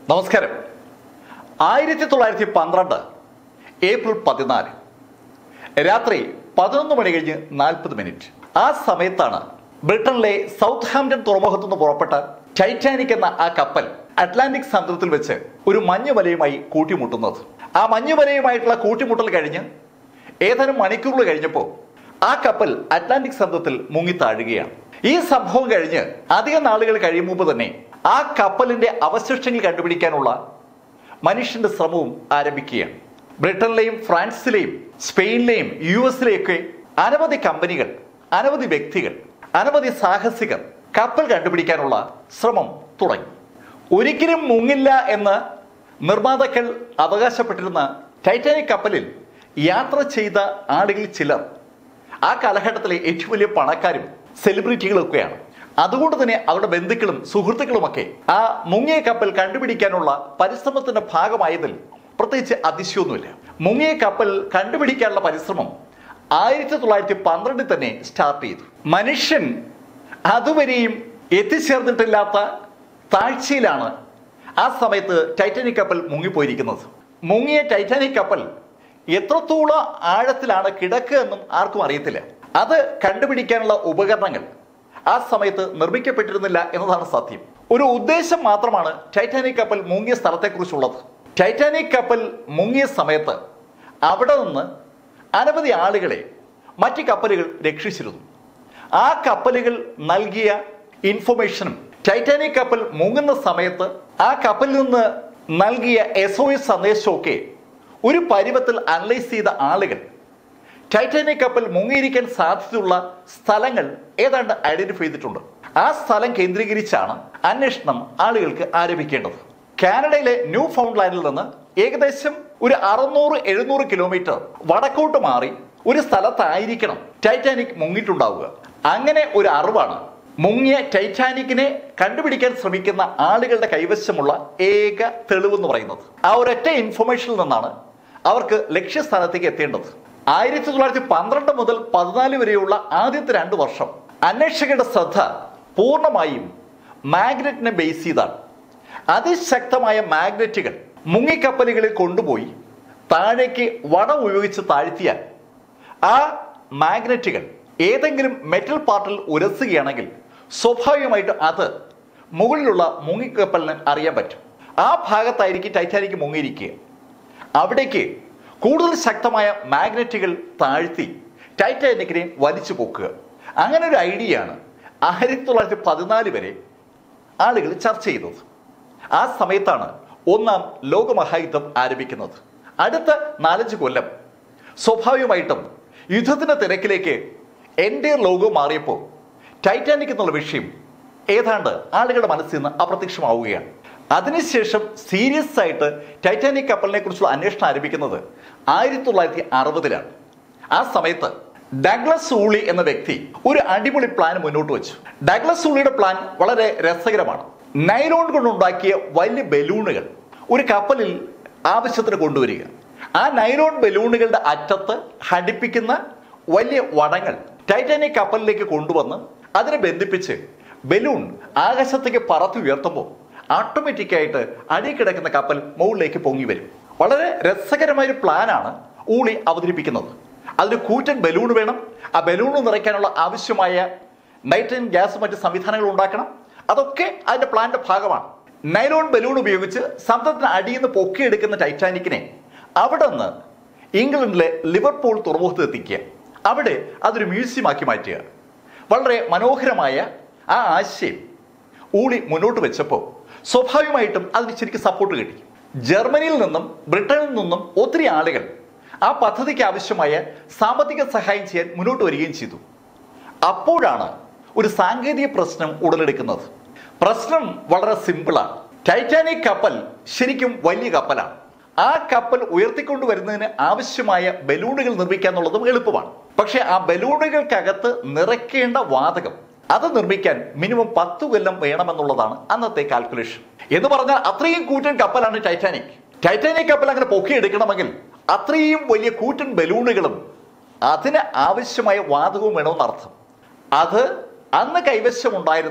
നമസ്കാരം ആയിരത്തി തൊള്ളായിരത്തി പന്ത്രണ്ട് ഏപ്രിൽ പതിനാല് രാത്രി പതിനൊന്ന് മണി കഴിഞ്ഞ് നാൽപ്പത് മിനിറ്റ് ആ സമയത്താണ് ബ്രിട്ടനിലെ സൗത്ത് ഹാംപ്റ്റൺ തുറമുഖത്തു നിന്ന് പുറപ്പെട്ട ടൈറ്റാനിക് എന്ന ആ കപ്പൽ അറ്റ്ലാന്റിക് സമുദ്രത്തിൽ വെച്ച് ഒരു മഞ്ഞുമലയുമായി കൂട്ടിമുട്ടുന്നത് ആ മഞ്ഞുമലയുമായിട്ടുള്ള കൂട്ടിമുട്ടൽ കഴിഞ്ഞ് ഏതാനും മണിക്കൂറുകൾ കഴിഞ്ഞപ്പോൾ ആ കപ്പൽ അറ്റ്ലാന്റിക് സമുദ്രത്തിൽ മുങ്ങി താഴുകയാണ് ഈ സംഭവം കഴിഞ്ഞ് അധികം നാളുകൾ കഴിയും മുമ്പ് തന്നെ ആ കപ്പലിന്റെ അവശിഷ്ടങ്ങൾ കണ്ടുപിടിക്കാനുള്ള മനുഷ്യന്റെ ശ്രമവും ആരംഭിക്കുകയാണ് ബ്രിട്ടനിലെയും ഫ്രാൻസിലെയും സ്പെയിനിലെയും യു എസിലെയൊക്കെ അനവധി കമ്പനികൾ അനവധി വ്യക്തികൾ അനവധി സാഹസികർ കപ്പൽ കണ്ടുപിടിക്കാനുള്ള ശ്രമം തുടങ്ങി ഒരിക്കലും മുങ്ങില്ല എന്ന് നിർമ്മാതാക്കൾ അവകാശപ്പെട്ടിരുന്ന ടൈറ്റാനിക് കപ്പലിൽ യാത്ര ചെയ്ത ആളുകളിൽ ചിലർ ആ കാലഘട്ടത്തിലെ ഏറ്റവും വലിയ പണക്കാരും സെലിബ്രിറ്റികളൊക്കെയാണ് അതുകൊണ്ട് തന്നെ അവരുടെ ബന്ധുക്കളും സുഹൃത്തുക്കളുമൊക്കെ ആ മുങ്ങിയ കപ്പൽ കണ്ടുപിടിക്കാനുള്ള പരിശ്രമത്തിന്റെ ഭാഗമായതിൽ പ്രത്യേകിച്ച് അതിശയൊന്നുമില്ല മുങ്ങിയ കപ്പൽ കണ്ടുപിടിക്കാനുള്ള പരിശ്രമം ആയിരത്തി തൊള്ളായിരത്തി പന്ത്രണ്ടിൽ തന്നെ സ്റ്റാർട്ട് ചെയ്തു മനുഷ്യൻ അതുവരെയും എത്തിച്ചേർന്നിട്ടില്ലാത്ത താഴ്ചയിലാണ് ആ സമയത്ത് ടൈറ്റാനിക് കപ്പൽ മുങ്ങിപ്പോയിരിക്കുന്നത് മുങ്ങിയ ടൈറ്റാനിക് കപ്പൽ എത്രത്തോളം ആഴത്തിലാണ് കിടക്കുക എന്നും ആർക്കും അറിയത്തില്ല അത് കണ്ടുപിടിക്കാനുള്ള ഉപകരണങ്ങൾ ആ സമയത്ത് നിർമ്മിക്കപ്പെട്ടിരുന്നില്ല എന്നതാണ് സത്യം ഒരു ഉദ്ദേശം മാത്രമാണ് ടൈറ്റാനിക് കപ്പൽ മുങ്ങിയ സ്ഥലത്തെക്കുറിച്ചുള്ളത് ടൈറ്റാനിക് കപ്പൽ മുങ്ങിയ സമയത്ത് അവിടെ നിന്ന് അനവധി ആളുകളെ മറ്റ് കപ്പലുകൾ രക്ഷിച്ചിരുന്നു ആ കപ്പലുകൾ നൽകിയ ഇൻഫർമേഷനും ടൈറ്റാനിക് കപ്പൽ മുങ്ങുന്ന സമയത്ത് ആ കപ്പലിൽ നിന്ന് നൽകിയ എസ് ഒ എസ് സന്ദേശമൊക്കെ ഒരു പരുവത്തിൽ അനലൈസ് ചെയ്ത ആളുകൾ ടൈറ്റാനിക് കപ്പൽ മുങ്ങിയിരിക്കാൻ സാധ്യതയുള്ള സ്ഥലങ്ങൾ ഏതാണ്ട് ഐഡന്റിഫൈ ചെയ്തിട്ടുണ്ട് ആ സ്ഥലം കേന്ദ്രീകരിച്ചാണ് അന്വേഷണം ആളുകൾക്ക് ആരംഭിക്കേണ്ടത് കാനഡയിലെ ന്യൂ ഫൗണ്ട്ലാൻഡിൽ നിന്ന് ഏകദേശം ഒരു അറുന്നൂറ് എഴുന്നൂറ് കിലോമീറ്റർ വടക്കോട്ട് മാറി ഒരു സ്ഥലത്തായിരിക്കണം ടൈറ്റാനിക് മുങ്ങിയിട്ടുണ്ടാവുക അങ്ങനെ ഒരു അറിവാണ് മുങ്ങിയ ടൈറ്റാനിക്കിനെ കണ്ടുപിടിക്കാൻ ശ്രമിക്കുന്ന ആളുകളുടെ കൈവശമുള്ള ഏക തെളിവെന്ന് പറയുന്നത് ആ ഒരൊറ്റ ഇൻഫർമേഷനിൽ നിന്നാണ് അവർക്ക് ലക്ഷ്യസ്ഥാനത്തേക്ക് എത്തേണ്ടത് ആയിരത്തി തൊള്ളായിരത്തി പന്ത്രണ്ട് മുതൽ പതിനാല് വരെയുള്ള ആദ്യത്തെ രണ്ട് വർഷം അന്വേഷകരുടെ ശ്രദ്ധ പൂർണ്ണമായും മാഗ്നറ്റിനെ ബേസ് ചെയ്താണ് അതിശക്തമായ മാഗ്നറ്റുകൾ മുങ്ങിക്കപ്പലുകളിൽ കൊണ്ടുപോയി താഴേക്ക് വടം ഉപയോഗിച്ച് താഴ്ത്തിയാൽ ആ മാഗ്നറ്റുകൾ ഏതെങ്കിലും മെറ്റൽ പാർട്ടിൽ ഉരസുകയാണെങ്കിൽ സ്വാഭാവികമായിട്ട് അത് മുകളിലുള്ള മുങ്ങിക്കപ്പലിന് അറിയാൻ പറ്റും ആ ഭാഗത്തായിരിക്കും ടൈറ്റാനിക് മുങ്ങിയിരിക്കുക അവിടേക്ക് കൂടുതൽ ശക്തമായ മാഗ്നറ്റുകൾ താഴ്ത്തി ടൈറ്റാനിക്കിനെ വലിച്ചു പോക്കുക അങ്ങനെ ഒരു ഐഡിയയാണ് ആയിരത്തി തൊള്ളായിരത്തി പതിനാല് വരെ ആളുകൾ ചർച്ച ചെയ്തത് ആ സമയത്താണ് ഒന്നാം ലോകമഹായുദ്ധം ആരംഭിക്കുന്നത് അടുത്ത നാലഞ്ച് കൊല്ലം സ്വാഭാവികമായിട്ടും യുദ്ധത്തിന്റെ തിരക്കിലേക്ക് എൻ്റെ ലോകം മാറിയപ്പോൾ ടൈറ്റാനിക് എന്നുള്ള വിഷയം ഏതാണ്ട് ആളുകളുടെ മനസ്സിൽ നിന്ന് അപ്രത്യക്ഷമാവുകയാണ് അതിനുശേഷം സീരിയസ് ആയിട്ട് ടൈറ്റാനിക് കപ്പലിനെ കുറിച്ചുള്ള അന്വേഷണം ആരംഭിക്കുന്നത് ആയിരത്തി തൊള്ളായിരത്തി അറുപതിലാണ് ആ സമയത്ത് ഡഗ്ലസ് ഊളി എന്ന വ്യക്തി ഒരു അടിപൊളി പ്ലാൻ മുന്നോട്ട് വെച്ചു ഡഗ്ലസ് ഊളിയുടെ പ്ലാൻ വളരെ രസകരമാണ് നൈലോൺ കൊണ്ടുണ്ടാക്കിയ വലിയ ബലൂണുകൾ ഒരു കപ്പലിൽ ആവശ്യത്തിന് കൊണ്ടുവരിക ആ നൈലോൺ ബലൂണുകളുടെ അറ്റത്ത് ഘടിപ്പിക്കുന്ന വലിയ വടങ്ങൾ ടൈറ്റാനിക് കപ്പലിലേക്ക് കൊണ്ടുവന്ന് അതിനെ ബന്ധിപ്പിച്ച് ബലൂൺ ആകാശത്തേക്ക് പറത്തി ഉയർത്തുമ്പോൾ ഓട്ടോമാറ്റിക് ആയിട്ട് അടി കിടക്കുന്ന കപ്പൽ മുകളിലേക്ക് പൊങ്ങി വരും വളരെ രസകരമായ ഒരു പ്ലാനാണ് ഊളി അവതരിപ്പിക്കുന്നത് അതിന് കൂറ്റൻ ബലൂൺ വേണം ആ ബലൂൺ നിറയ്ക്കാനുള്ള ആവശ്യമായ നൈട്രജൻ ഗ്യാസ് മറ്റ് സംവിധാനങ്ങൾ ഉണ്ടാക്കണം അതൊക്കെ അതിന്റെ പ്ലാന്റെ ഭാഗമാണ് നൈലോൺ ബലൂൺ ഉപയോഗിച്ച് സമുദ്രത്തിന് അടിയിൽ നിന്ന് പൊക്കിയെടുക്കുന്ന ടൈറ്റാനിക്കിനെ അവിടെ നിന്ന് ഇംഗ്ലണ്ടിലെ ലിവർപൂൾ തുറമുഖത്ത് എത്തിക്കുക അവിടെ അതൊരു മ്യൂസിയം ആക്കി മാറ്റുക വളരെ മനോഹരമായ ആ ആശയം ഊളി മുന്നോട്ട് വെച്ചപ്പോൾ സ്വാഭാവികമായിട്ടും അതിന് ശരിക്കും സപ്പോർട്ട് കിട്ടി ജർമ്മനിയിൽ നിന്നും ബ്രിട്ടനിൽ നിന്നും ഒത്തിരി ആളുകൾ ആ പദ്ധതിക്ക് ആവശ്യമായ സാമ്പത്തിക സഹായം ചെയ്യാൻ മുന്നോട്ട് വരികയും ചെയ്തു അപ്പോഴാണ് ഒരു സാങ്കേതിക പ്രശ്നം ഉടലെടുക്കുന്നത് പ്രശ്നം വളരെ സിമ്പിളാണ് ടൈറ്റാനിക് കപ്പൽ ശരിക്കും വലിയ കപ്പലാണ് ആ കപ്പൽ ഉയർത്തിക്കൊണ്ടുവരുന്നതിന് ആവശ്യമായ ബലൂണുകൾ നിർമ്മിക്കുക എന്നുള്ളതും എളുപ്പമാണ് പക്ഷെ ആ ബലൂണുകൾക്കകത്ത് നിറയ്ക്കേണ്ട വാതകം അത് നിർമ്മിക്കാൻ മിനിമം പത്തു കൊല്ലം വേണമെന്നുള്ളതാണ് അന്നത്തെ കാൽക്കുലേഷൻ എന്ന് പറഞ്ഞാൽ അത്രയും കൂറ്റൻ കപ്പലാണ് ടൈറ്റാനിക് ടൈറ്റാനിക് കപ്പൽ അങ്ങനെ പൊക്കിയെടുക്കണമെങ്കിൽ അത്രയും വലിയ കൂറ്റൻ ബലൂണുകളും അതിന് ആവശ്യമായ വാതകവും വേണമെന്നർത്ഥം അത് അന്ന് കൈവശമുണ്ടായിരുന്ന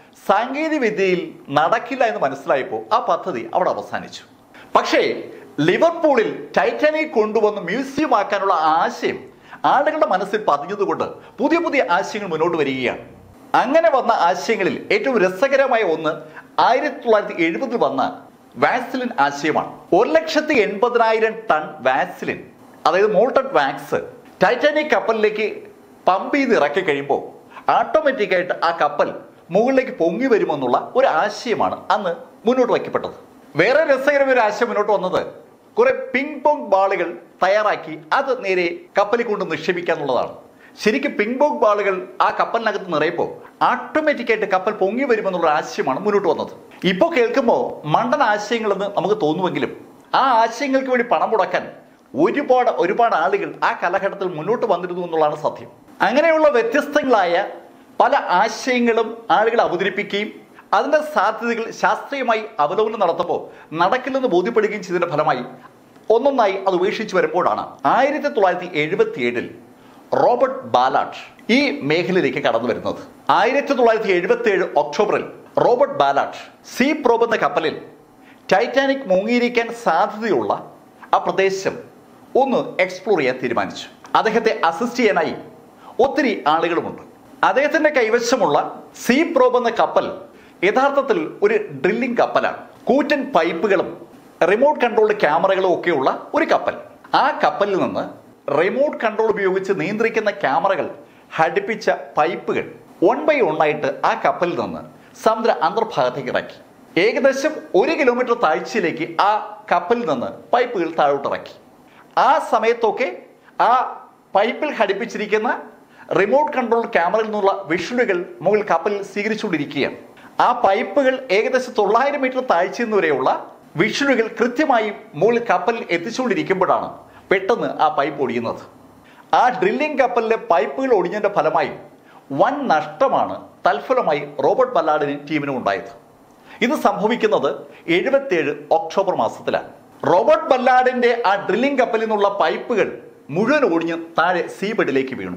സാങ്കേതിക വിദ്യയിൽ നടക്കില്ല എന്ന് മനസ്സിലായപ്പോൾ ആ പദ്ധതി അവിടെ അവസാനിച്ചു പക്ഷേ ലിവർപൂളിൽ ടൈറ്റാനിക് കൊണ്ടുവന്ന് മ്യൂസിയം ആക്കാനുള്ള ആശയം ആളുകളുടെ മനസ്സിൽ പതിഞ്ഞതുകൊണ്ട് പുതിയ പുതിയ ആശയങ്ങൾ മുന്നോട്ട് വരികയാണ് അങ്ങനെ വന്ന ആശയങ്ങളിൽ ഏറ്റവും രസകരമായ ഒന്ന് ആയിരത്തി തൊള്ളായിരത്തി എഴുപതിൽ വന്ന വാക്സിലിൻ ആശയമാണ് ഒരു ലക്ഷത്തി എൺപതിനായിരം ടൺ വാക്സിലിൻ അതായത് മോൾട്ടഡ് വാക്സ് ടൈറ്റാനിക് കപ്പലിലേക്ക് പമ്പ് ചെയ്ത് ഇറക്കി കഴിയുമ്പോൾ ഓട്ടോമാറ്റിക്കായിട്ട് ആ കപ്പൽ മുകളിലേക്ക് പൊങ്ങി വരുമെന്നുള്ള ഒരു ആശയമാണ് അന്ന് മുന്നോട്ട് വയ്ക്കപ്പെട്ടത് വേറെ രസകരമായ ഒരു ആശയം മുന്നോട്ട് വന്നത് കുറെ പിങ് പോങ് ബാളുകൾ തയ്യാറാക്കി അത് നേരെ കപ്പലിൽ കൊണ്ട് നിക്ഷേപിക്കുക എന്നുള്ളതാണ് ശരിക്കും പിങ് പോങ് ബാളുകൾ ആ കപ്പലിനകത്ത് നിറയുമ്പോൾ ഓട്ടോമാറ്റിക്കായിട്ട് കപ്പൽ പൊങ്ങി വരുമെന്നുള്ള ആശയമാണ് മുന്നോട്ട് വന്നത് ഇപ്പോൾ കേൾക്കുമ്പോൾ മണ്ടൻ ആശയങ്ങളെന്ന് നമുക്ക് തോന്നുമെങ്കിലും ആ ആശയങ്ങൾക്ക് വേണ്ടി പണം മുടക്കാൻ ഒരുപാട് ഒരുപാട് ആളുകൾ ആ കാലഘട്ടത്തിൽ മുന്നോട്ട് വന്നിരുന്നു എന്നുള്ളതാണ് സത്യം അങ്ങനെയുള്ള വ്യത്യസ്തങ്ങളായ പല ആശയങ്ങളും ആളുകൾ അവതരിപ്പിക്കുകയും അതിന്റെ സാധ്യതകൾ ശാസ്ത്രീയമായി അവലോകനം നടത്തുമ്പോൾ നടക്കില്ലെന്ന് ബോധ്യപ്പെടുകയും ചെയ്തതിന്റെ ഫലമായി ഒന്നൊന്നായി അത് ഉപേക്ഷിച്ച് വരുമ്പോഴാണ് ആയിരത്തി തൊള്ളായിരത്തി എഴുപത്തി ഏഴിൽ റോബർട്ട് ബാലാട്ട് ഈ മേഖലയിലേക്ക് കടന്നു വരുന്നത് ആയിരത്തി തൊള്ളായിരത്തി എഴുപത്തി ഏഴ് ഒക്ടോബറിൽ റോബർട്ട് ബാലാട്ട് സീ പ്രോബ് എന്ന കപ്പലിൽ ടൈറ്റാനിക് മുങ്ങിയിരിക്കാൻ സാധ്യതയുള്ള ആ പ്രദേശം ഒന്ന് എക്സ്പ്ലോർ ചെയ്യാൻ തീരുമാനിച്ചു അദ്ദേഹത്തെ അസിസ്റ്റ് ചെയ്യാനായി ഒത്തിരി ആളുകളുമുണ്ട് അദ്ദേഹത്തിന്റെ കൈവശമുള്ള സീ പ്രോബ് എന്ന കപ്പൽ യഥാർത്ഥത്തിൽ ഒരു ഡ്രില്ലിംഗ് കപ്പലാണ് കൂറ്റൻ പൈപ്പുകളും റിമോട്ട് കൺട്രോൾഡ് ക്യാമറകളും ഒക്കെയുള്ള ഒരു കപ്പൽ ആ കപ്പലിൽ നിന്ന് റിമോട്ട് കൺട്രോൾ ഉപയോഗിച്ച് നിയന്ത്രിക്കുന്ന ക്യാമറകൾ ഘടിപ്പിച്ച പൈപ്പുകൾ വൺ ബൈ ആയിട്ട് ആ കപ്പലിൽ നിന്ന് സമുദ്ര അന്തർഭാഗത്തേക്ക് ഇറക്കി ഏകദേശം ഒരു കിലോമീറ്റർ താഴ്ചയിലേക്ക് ആ കപ്പലിൽ നിന്ന് പൈപ്പുകൾ താഴോട്ടിറക്കി ആ സമയത്തൊക്കെ ആ പൈപ്പിൽ ഘടിപ്പിച്ചിരിക്കുന്ന റിമോട്ട് കൺട്രോൾ ക്യാമറയിൽ നിന്നുള്ള വിഷ്വലുകൾ മുകളിൽ കപ്പലിൽ സ്വീകരിച്ചുകൊണ്ടിരിക്കുകയാണ് ആ പൈപ്പുകൾ ഏകദേശം തൊള്ളായിരം മീറ്റർ താഴ്ചയിൽ നിന്ന് വരെയുള്ള വിഷ്വലുകൾ കൃത്യമായി മുകളിൽ കപ്പലിൽ എത്തിച്ചുകൊണ്ടിരിക്കുമ്പോഴാണ് പെട്ടെന്ന് ആ പൈപ്പ് ഒടിയുന്നത് ആ ഡ്രില്ലിംഗ് കപ്പലിലെ പൈപ്പുകൾ ഒടിഞ്ഞതിന്റെ ഫലമായി വൻ നഷ്ടമാണ് തൽഫലമായി റോബർട്ട് ബല്ലാഡിന് ടീമിനും ഉണ്ടായത് ഇത് സംഭവിക്കുന്നത് എഴുപത്തിയേഴ് ഒക്ടോബർ മാസത്തിലാണ് റോബർട്ട് ബല്ലാഡിന്റെ ആ ഡ്രില്ലിംഗ് കപ്പലിൽ നിന്നുള്ള പൈപ്പുകൾ മുഴുവൻ ഒടിഞ്ഞ് താഴെ സീബെഡിലേക്ക് വീണു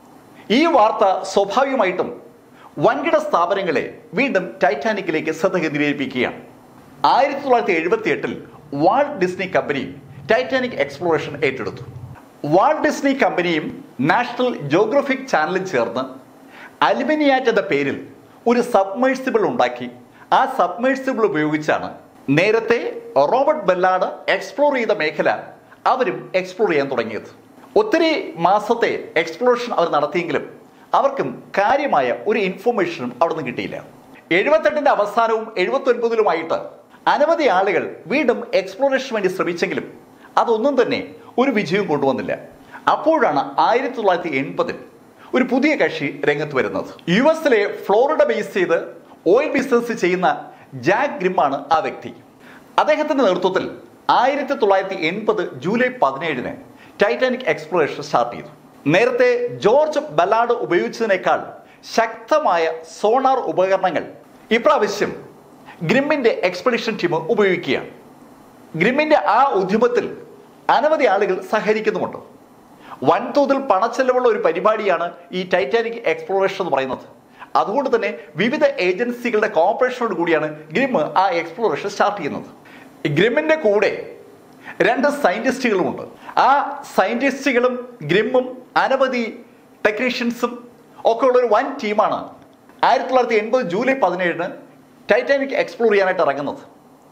ഈ വാർത്ത സ്വാഭാവികമായിട്ടും വൻകിട സ്ഥാപനങ്ങളെ വീണ്ടും ടൈറ്റാനിക്കിലേക്ക് ശ്രദ്ധ കേന്ദ്രീകരിപ്പിക്കുകയാണ് ആയിരത്തി തൊള്ളായിരത്തി എഴുപത്തി എട്ടിൽ Walt Disney company Titanic exploration ഏറ്റെടുത്തു വാൾട്ട് ഡിസ്നി കമ്പനിയും നാഷണൽ ജോഗ്രഫിക് ചാനലും ചേർന്ന് അലുമിനിയാറ്റ് എന്ന പേരിൽ ഒരു സബ്മേഴ്സിബിൾ ഉണ്ടാക്കി ആ സബ്മേഴ്സിബിൾ ഉപയോഗിച്ചാണ് നേരത്തെ റോബർട്ട് ബെല്ലാഡ് എക്സ്പ്ലോർ ചെയ്ത മേഖല അവരും എക്സ്പ്ലോർ ചെയ്യാൻ തുടങ്ങിയത് ഒത്തിരി മാസത്തെ എക്സ്പ്ലോറേഷൻ അവർ നടത്തിയെങ്കിലും അവർക്കും കാര്യമായ ഒരു ഇൻഫർമേഷനും അവിടെ നിന്ന് കിട്ടിയില്ല എഴുപത്തെട്ടിന്റെ അവസാനവും എഴുപത്തി ഒൻപതിലുമായിട്ട് അനവധി ആളുകൾ വീണ്ടും എക്സ്പ്ലോറേഷന് വേണ്ടി ശ്രമിച്ചെങ്കിലും അതൊന്നും തന്നെ ഒരു വിജയവും കൊണ്ടുവന്നില്ല അപ്പോഴാണ് ആയിരത്തി തൊള്ളായിരത്തി എൺപതിൽ ഒരു പുതിയ കക്ഷി രംഗത്ത് വരുന്നത് യു എസിലെ ഫ്ലോറിഡ ബേസ് ചെയ്ത് ഓയിൽ ബിസിനസ് ചെയ്യുന്ന ജാക്ക് ഗ്രിമാണ് ആ വ്യക്തി അദ്ദേഹത്തിന്റെ നേതൃത്വത്തിൽ ആയിരത്തി തൊള്ളായിരത്തി എൺപത് ജൂലൈ പതിനേഴിന് ടൈറ്റാനിക് എക്സ്പ്ലോറേഷൻ സ്റ്റാർട്ട് ചെയ്തു നേരത്തെ ജോർജ് ബലാഡ് ഉപയോഗിച്ചതിനേക്കാൾ ശക്തമായ സോണാർ ഉപകരണങ്ങൾ ഇപ്രാവശ്യം ഗ്രിമ്മിന്റെ എക്സ്പെഡിഷൻ ടീം ഉപയോഗിക്കുകയാണ് ഗ്രിമ്മിന്റെ ആ ഉദ്യമത്തിൽ അനവധി ആളുകൾ സഹകരിക്കുന്നുമുണ്ട് വൻതോതിൽ പണച്ചെലവുള്ള ഒരു പരിപാടിയാണ് ഈ ടൈറ്റാനിക് എക്സ്പ്ലോറേഷൻ എന്ന് പറയുന്നത് അതുകൊണ്ട് തന്നെ വിവിധ ഏജൻസികളുടെ കോപ്പറേഷനോട് കൂടിയാണ് ഗ്രിം ആ എക്സ്പ്ലോറേഷൻ സ്റ്റാർട്ട് ചെയ്യുന്നത് ഗ്രിമ്മിന്റെ കൂടെ രണ്ട് സയന്റിസ്റ്റുകളുമുണ്ട് ആ സയന്റിസ്റ്റുകളും ഗ്രിമ്മും അനവധി ടെക്നീഷ്യൻസും ഒക്കെ ഉള്ള ഒരു വൻ ടീമാണ് ആയിരത്തി തൊള്ളായിരത്തി എൺപത് ജൂലൈ പതിനേഴിന് ടൈറ്റാനിക് എക്സ്പ്ലോർ ചെയ്യാനായിട്ട് ഇറങ്ങുന്നത്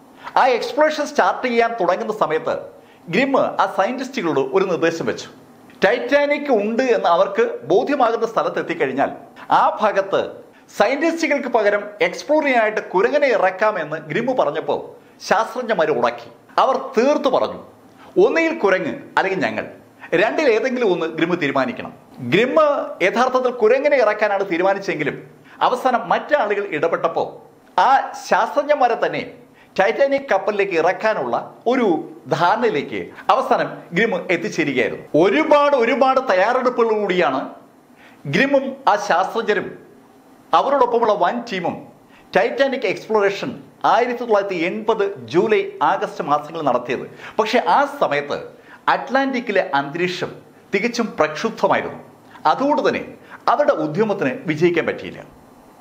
ആ എക്സ്പ്ലോറേഷൻ സ്റ്റാർട്ട് ചെയ്യാൻ തുടങ്ങുന്ന സമയത്ത് ഗ്രിമ്മ് ആ സയന്റിസ്റ്റുകളോട് ഒരു നിർദ്ദേശം വെച്ചു ടൈറ്റാനിക് ഉണ്ട് എന്ന് അവർക്ക് ബോധ്യമാകുന്ന സ്ഥലത്ത് എത്തിക്കഴിഞ്ഞാൽ ആ ഭാഗത്ത് സയന്റിസ്റ്റുകൾക്ക് പകരം എക്സ്പ്ലോർ ചെയ്യാനായിട്ട് കുരങ്ങനെ ഇറക്കാമെന്ന് ഗ്രിമ്മ് പറഞ്ഞപ്പോൾ ശാസ്ത്രജ്ഞന്മാർ ഉടക്കി അവർ തീർത്തു പറഞ്ഞു ഒന്നുകിൽ കുരങ്ങ് അല്ലെങ്കിൽ ഞങ്ങൾ രണ്ടിൽ ഏതെങ്കിലും ഒന്ന് ഗ്രിമ്മ് തീരുമാനിക്കണം ഗ്രിമ്മ് യഥാർത്ഥത്തിൽ കുരങ്ങനെ ഇറക്കാനാണ് തീരുമാനിച്ചെങ്കിലും അവസാനം മറ്റാളുകൾ ഇടപെട്ടപ്പോൾ ആ ശാസ്ത്രജ്ഞന്മാരെ തന്നെ ടൈറ്റാനിക് കപ്പലിലേക്ക് ഇറക്കാനുള്ള ഒരു ധാരണയിലേക്ക് അവസാനം ഗ്രിം എത്തിച്ചേരുകയായിരുന്നു ഒരുപാട് ഒരുപാട് തയ്യാറെടുപ്പുകളോടുകൂടിയാണ് ഗ്രിമും ആ ശാസ്ത്രജ്ഞരും അവരോടൊപ്പമുള്ള വൻ ടീമും ടൈറ്റാനിക് എക്സ്പ്ലോറേഷൻ ആയിരത്തി തൊള്ളായിരത്തി എൺപത് ജൂലൈ ആഗസ്റ്റ് മാസങ്ങളിൽ നടത്തിയത് പക്ഷെ ആ സമയത്ത് അറ്റ്ലാന്റിക്കിലെ അന്തരീക്ഷം തികച്ചും പ്രക്ഷുബ്ധമായിരുന്നു അതുകൊണ്ട് തന്നെ അവരുടെ ഉദ്യമത്തിന് വിജയിക്കാൻ പറ്റിയില്ല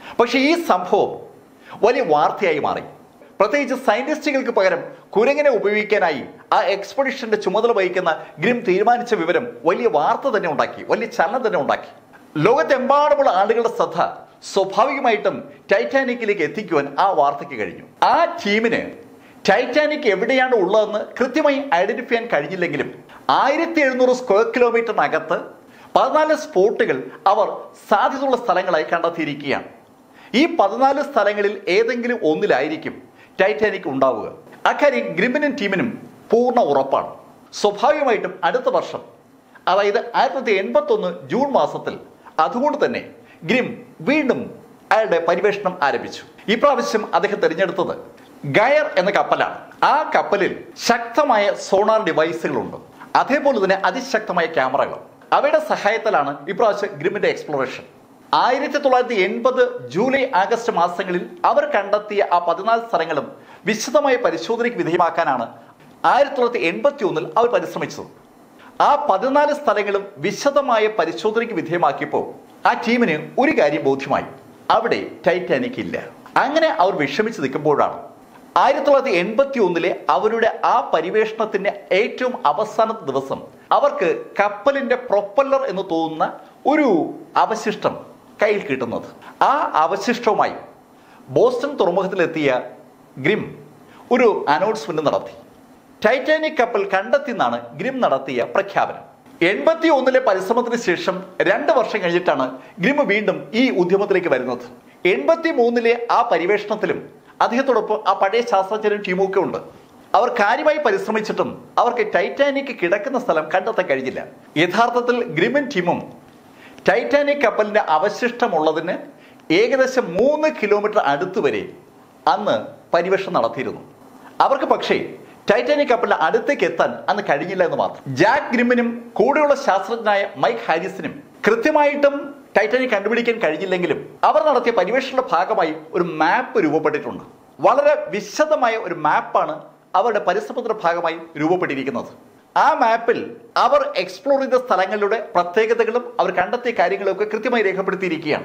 പക്ഷേ ഈ സംഭവം വലിയ വാർത്തയായി മാറി പ്രത്യേകിച്ച് സയന്റിസ്റ്റുകൾക്ക് പകരം കുരങ്ങനെ ഉപയോഗിക്കാനായി ആ എക്സ്പെഡിഷന്റെ ചുമതല വഹിക്കുന്ന ഗ്രിം തീരുമാനിച്ച വിവരം വലിയ വാർത്ത തന്നെ ഉണ്ടാക്കി വലിയ ചലനം തന്നെ ഉണ്ടാക്കി ലോകത്തെമ്പാടുമുള്ള ആളുകളുടെ ശ്രദ്ധ സ്വാഭാവികമായിട്ടും ടൈറ്റാനിക്കിലേക്ക് എത്തിക്കുവാൻ ആ വാർത്തയ്ക്ക് കഴിഞ്ഞു ആ ടീമിന് ടൈറ്റാനിക് എവിടെയാണ് ഉള്ളതെന്ന് കൃത്യമായി ഐഡന്റിഫൈ ചെയ്യാൻ കഴിഞ്ഞില്ലെങ്കിലും ആയിരത്തി എഴുന്നൂറ് സ്ക്വയർ കിലോമീറ്ററിനകത്ത് പതിനാല് സ്പോട്ടുകൾ അവർ സാധ്യതയുള്ള സ്ഥലങ്ങളായി കണ്ടെത്തിയിരിക്കുകയാണ് ഈ പതിനാല് സ്ഥലങ്ങളിൽ ഏതെങ്കിലും ഒന്നിലായിരിക്കും ടൈറ്റാനിക് ഉണ്ടാവുക അക്കാര്യം ഗ്രിമിനും ടീമിനും പൂർണ്ണ ഉറപ്പാണ് സ്വാഭാവികമായിട്ടും അടുത്ത വർഷം അതായത് ആയിരത്തി തൊള്ളായിരത്തി എൺപത്തി ഒന്ന് ജൂൺ മാസത്തിൽ അതുകൊണ്ട് തന്നെ ഗ്രിം വീണ്ടും അയാളുടെ പരിവേഷണം ആരംഭിച്ചു ഇപ്രാവശ്യം അദ്ദേഹം തിരഞ്ഞെടുത്തത് ഗയർ എന്ന കപ്പലാണ് ആ കപ്പലിൽ ശക്തമായ സോണാർ ഡിവൈസുകളുണ്ട് അതേപോലെ തന്നെ അതിശക്തമായ ക്യാമറകളും അവയുടെ സഹായത്തിലാണ് ഇപ്രാവശ്യം ഗ്രിമിന്റെ എക്സ്പ്ലോറേഷൻ ആയിരത്തി തൊള്ളായിരത്തി എൺപത് ജൂലൈ ആഗസ്റ്റ് മാസങ്ങളിൽ അവർ കണ്ടെത്തിയ ആ പതിനാല് സ്ഥലങ്ങളും വിശദമായ പരിശോധനയ്ക്ക് വിധേയമാക്കാനാണ് ആയിരത്തി തൊള്ളായിരത്തി എൺപത്തി ഒന്നിൽ അവർ പരിശ്രമിച്ചത് ആ പതിനാല് സ്ഥലങ്ങളും വിശദമായ പരിശോധനയ്ക്ക് വിധേയമാക്കിയപ്പോൾ ആ ടീമിന് ഒരു കാര്യം ബോധ്യമായി അവിടെ ടൈറ്റാനിക് ഇല്ല അങ്ങനെ അവർ വിഷമിച്ച് നിൽക്കുമ്പോഴാണ് ആയിരത്തി തൊള്ളായിരത്തി എൺപത്തി ഒന്നിലെ അവരുടെ ആ പരിവേഷണത്തിന്റെ ഏറ്റവും അവസാന ദിവസം അവർക്ക് കപ്പലിന്റെ പ്രൊപ്പല്ലർ എന്ന് തോന്നുന്ന ഒരു അവശിഷ്ടം കയ്യിൽ കിട്ടുന്നത് ആ അവശിഷ്ടവുമായി ബോസ്റ്റൺ തുറമുഖത്തിലെത്തിയ ഗ്രിം ഒരു അനൗൺസ്മെന്റ് നടത്തി ടൈറ്റാനിക് കപ്പൽ കണ്ടെത്തിയെന്നാണ് ഗ്രിം നടത്തിയ പ്രഖ്യാപനം എൺപത്തി ഒന്നിലെ പരിശ്രമത്തിന് ശേഷം രണ്ട് വർഷം കഴിഞ്ഞിട്ടാണ് ഗ്രിം വീണ്ടും ഈ ഉദ്യമത്തിലേക്ക് വരുന്നത് എൺപത്തി മൂന്നിലെ ആ പരിവേഷണത്തിലും അദ്ദേഹത്തോടൊപ്പം ആ പഴയ ശാസ്ത്രജ്ഞരും ടീമും ഒക്കെ ഉണ്ട് അവർ കാര്യമായി പരിശ്രമിച്ചിട്ടും അവർക്ക് ടൈറ്റാനിക് കിടക്കുന്ന സ്ഥലം കണ്ടെത്താൻ കഴിഞ്ഞില്ല യഥാർത്ഥത്തിൽ ഗ്രിമൻ ടീമും ടൈറ്റാനിക് കപ്പലിന്റെ അവശിഷ്ടമുള്ളതിന് ഏകദേശം മൂന്ന് കിലോമീറ്റർ അടുത്ത് വരെ അന്ന് പരിവേഷണം നടത്തിയിരുന്നു അവർക്ക് പക്ഷേ ടൈറ്റാനിക് കപ്പലിന്റെ അടുത്തേക്ക് എത്താൻ അന്ന് കഴിഞ്ഞില്ല എന്ന് മാത്രം ജാക്ക് ഗ്രിമിനും കൂടെയുള്ള ശാസ്ത്രജ്ഞനായ മൈക്ക് ഹാരിസിനും കൃത്യമായിട്ടും ടൈറ്റാനിക് കണ്ടുപിടിക്കാൻ കഴിഞ്ഞില്ലെങ്കിലും അവർ നടത്തിയ പരിവേഷണയുടെ ഭാഗമായി ഒരു മാപ്പ് രൂപപ്പെട്ടിട്ടുണ്ട് വളരെ വിശദമായ ഒരു മാപ്പാണ് അവരുടെ പരിശ്രമത്തിന്റെ ഭാഗമായി രൂപപ്പെട്ടിരിക്കുന്നത് ആ മാപ്പിൽ അവർ എക്സ്പ്ലോർ ചെയ്ത സ്ഥലങ്ങളുടെ പ്രത്യേകതകളും അവർ കണ്ടെത്തിയ കാര്യങ്ങളും ഒക്കെ കൃത്യമായി രേഖപ്പെടുത്തിയിരിക്കുകയാണ്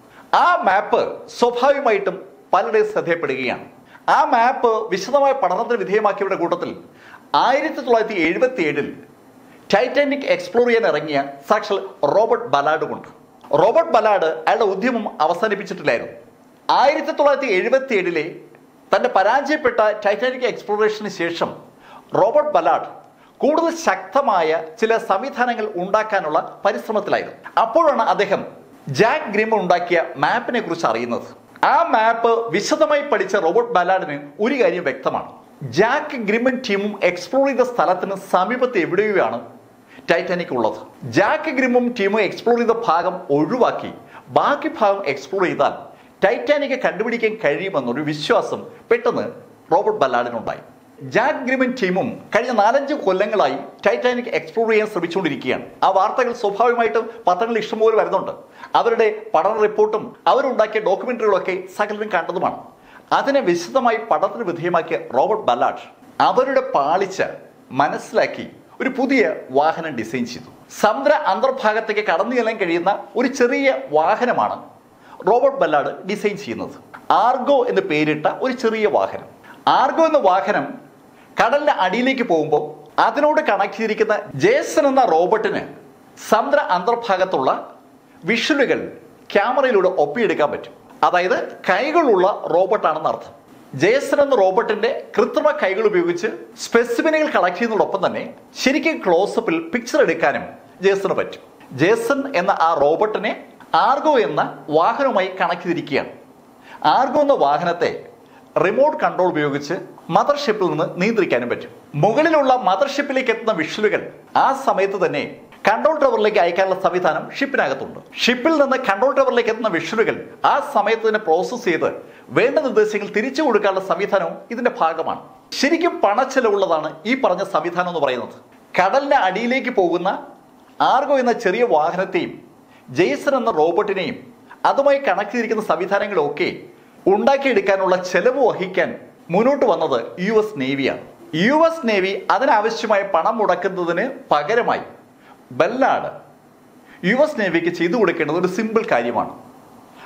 ആ മാപ്പ് സ്വാഭാവികമായിട്ടും പലരുടെയും ശ്രദ്ധയപ്പെടുകയാണ് ആ മാപ്പ് വിശദമായ പഠനത്തിന് വിധേയമാക്കിയവരുടെ കൂട്ടത്തിൽ ആയിരത്തി തൊള്ളായിരത്തി എഴുപത്തി ഏഴിൽ ടൈറ്റാനിക് എക്സ്പ്ലോർ ചെയ്യാൻ ഇറങ്ങിയ സാക്ഷൽ റോബർട്ട് ബലാഡ് കൊണ്ട് റോബർട്ട് ബലാഡ് അയാളുടെ ഉദ്യമം അവസാനിപ്പിച്ചിട്ടില്ലായിരുന്നു ആയിരത്തി തൊള്ളായിരത്തി എഴുപത്തി ഏഴിലെ തന്റെ പരാജയപ്പെട്ട ടൈറ്റാനിക് എക്സ്പ്ലോറേഷന് ശേഷം റോബർട്ട് ബലാഡ് കൂടുതൽ ശക്തമായ ചില സംവിധാനങ്ങൾ ഉണ്ടാക്കാനുള്ള പരിശ്രമത്തിലായിരുന്നു അപ്പോഴാണ് അദ്ദേഹം ജാക്ക് ഗ്രിം ഉണ്ടാക്കിയ മാപ്പിനെ കുറിച്ച് അറിയുന്നത് ആ മാപ്പ് വിശദമായി പഠിച്ച റോബർട്ട് ബലാഡിന് ഒരു കാര്യം വ്യക്തമാണ് ജാക്ക് ഗ്രിമൻ ടീമും എക്സ്പ്ലോർ ചെയ്ത സ്ഥലത്തിന് സമീപത്ത് എവിടെയാണ് ടൈറ്റാനിക് ഉള്ളത് ജാക്ക് ഗ്രിമും ടീമും എക്സ്പ്ലോർ ചെയ്ത ഭാഗം ഒഴിവാക്കി ബാക്കി ഭാഗം എക്സ്പ്ലോർ ചെയ്താൽ ടൈറ്റാനിക് കണ്ടുപിടിക്കാൻ കഴിയുമെന്നൊരു വിശ്വാസം പെട്ടെന്ന് റോബർട്ട് ബല്ലാഡിനുണ്ടായി ജാക്ക് ഗ്രിമൻ ടീമും കഴിഞ്ഞ നാലഞ്ച് കൊല്ലങ്ങളായി ടൈറ്റാനിക് എക്സ്പ്ലോർ ചെയ്യാൻ ശ്രമിച്ചുകൊണ്ടിരിക്കുകയാണ് ആ വാർത്തകൾ സ്വാഭാവികമായിട്ടും പത്രങ്ങളിൽ ഇഷ്ടംപോലെ വരുന്നുണ്ട് അവരുടെ പഠന റിപ്പോർട്ടും അവരുണ്ടാക്കിയ ഡോക്യുമെന്ററികളൊക്കെ സകലരും കണ്ടതുമാണ് അതിനെ വിശദമായി പഠനത്തിന് വിധേയമാക്കിയ റോബർട്ട് ബല്ലാഡ് അവരുടെ പാളിച്ച മനസ്സിലാക്കി ഒരു പുതിയ വാഹനം ഡിസൈൻ ചെയ്തു സമുദ്ര അന്തർഭാഗത്തേക്ക് കടന്നു ചെല്ലാൻ കഴിയുന്ന ഒരു ചെറിയ വാഹനമാണ് റോബർട്ട് ബല്ലാഡ് ഡിസൈൻ ചെയ്യുന്നത് ആർഗോ എന്ന് പേരിട്ട ഒരു ചെറിയ വാഹനം ആർഗോ എന്ന വാഹനം കടലിന്റെ അടിയിലേക്ക് പോകുമ്പോൾ അതിനോട് കണക്ട് ചെയ്തിരിക്കുന്ന ജേസൺ എന്ന റോബോട്ടിന് സമുദ്ര അന്തർഭാഗത്തുള്ള വിഷ്വലുകൾ ക്യാമറയിലൂടെ ഒപ്പിയെടുക്കാൻ പറ്റും അതായത് കൈകളുള്ള റോബോട്ടാണെന്ന് അർത്ഥം ജേസൺ എന്ന റോബോട്ടിന്റെ കൃത്രിമ കൈകൾ ഉപയോഗിച്ച് സ്പെസിമിനുകൾ കളക്ട് ചെയ്യുന്നതോടൊപ്പം തന്നെ ശരിക്കും ക്ലോസപ്പിൽ പിക്ചർ എടുക്കാനും ജേസന് പറ്റും ജേസൺ എന്ന ആ റോബോട്ടിനെ ആർഗോ എന്ന വാഹനവുമായി കണക്ട് ചെയ്തിരിക്കുകയാണ് ആർഗോ എന്ന വാഹനത്തെ റിമോട്ട് കൺട്രോൾ ഉപയോഗിച്ച് മദർഷിപ്പിൽ നിന്ന് നിയന്ത്രിക്കാനും പറ്റും മുകളിലുള്ള മദർഷിപ്പിലേക്ക് എത്തുന്ന വിഷ്വലുകൾ ആ സമയത്ത് തന്നെ കൺട്രോൾ ടവറിലേക്ക് അയക്കാനുള്ള സംവിധാനം ഷിപ്പിനകത്തുണ്ട് ഷിപ്പിൽ നിന്ന് കൺട്രോൾ ടവറിലേക്ക് എത്തുന്ന വിഷ്വലുകൾ ആ സമയത്ത് തന്നെ പ്രോസസ്സ് ചെയ്ത് വേണ്ട നിർദ്ദേശങ്ങൾ തിരിച്ചു കൊടുക്കാനുള്ള സംവിധാനവും ഇതിന്റെ ഭാഗമാണ് ശരിക്കും പണച്ചെലവുള്ളതാണ് ഈ പറഞ്ഞ സംവിധാനം എന്ന് പറയുന്നത് കടലിന്റെ അടിയിലേക്ക് പോകുന്ന ആർഗോ എന്ന ചെറിയ വാഹനത്തെയും ജെയ്സൺ എന്ന റോബോട്ടിനെയും അതുമായി കണക്ട് ചെയ്തിരിക്കുന്ന സംവിധാനങ്ങളൊക്കെ ഉണ്ടാക്കിയെടുക്കാനുള്ള ചെലവ് വഹിക്കാൻ മുന്നോട്ട് വന്നത് യു എസ് നേവിയാണ് യു എസ് നേവി അതിനാവശ്യമായ പണം മുടക്കുന്നതിന് പകരമായി ബെല്ലാഡ് യു എസ് നേവിക്ക് ചെയ്തു കൊടുക്കേണ്ടത് ഒരു സിമ്പിൾ കാര്യമാണ്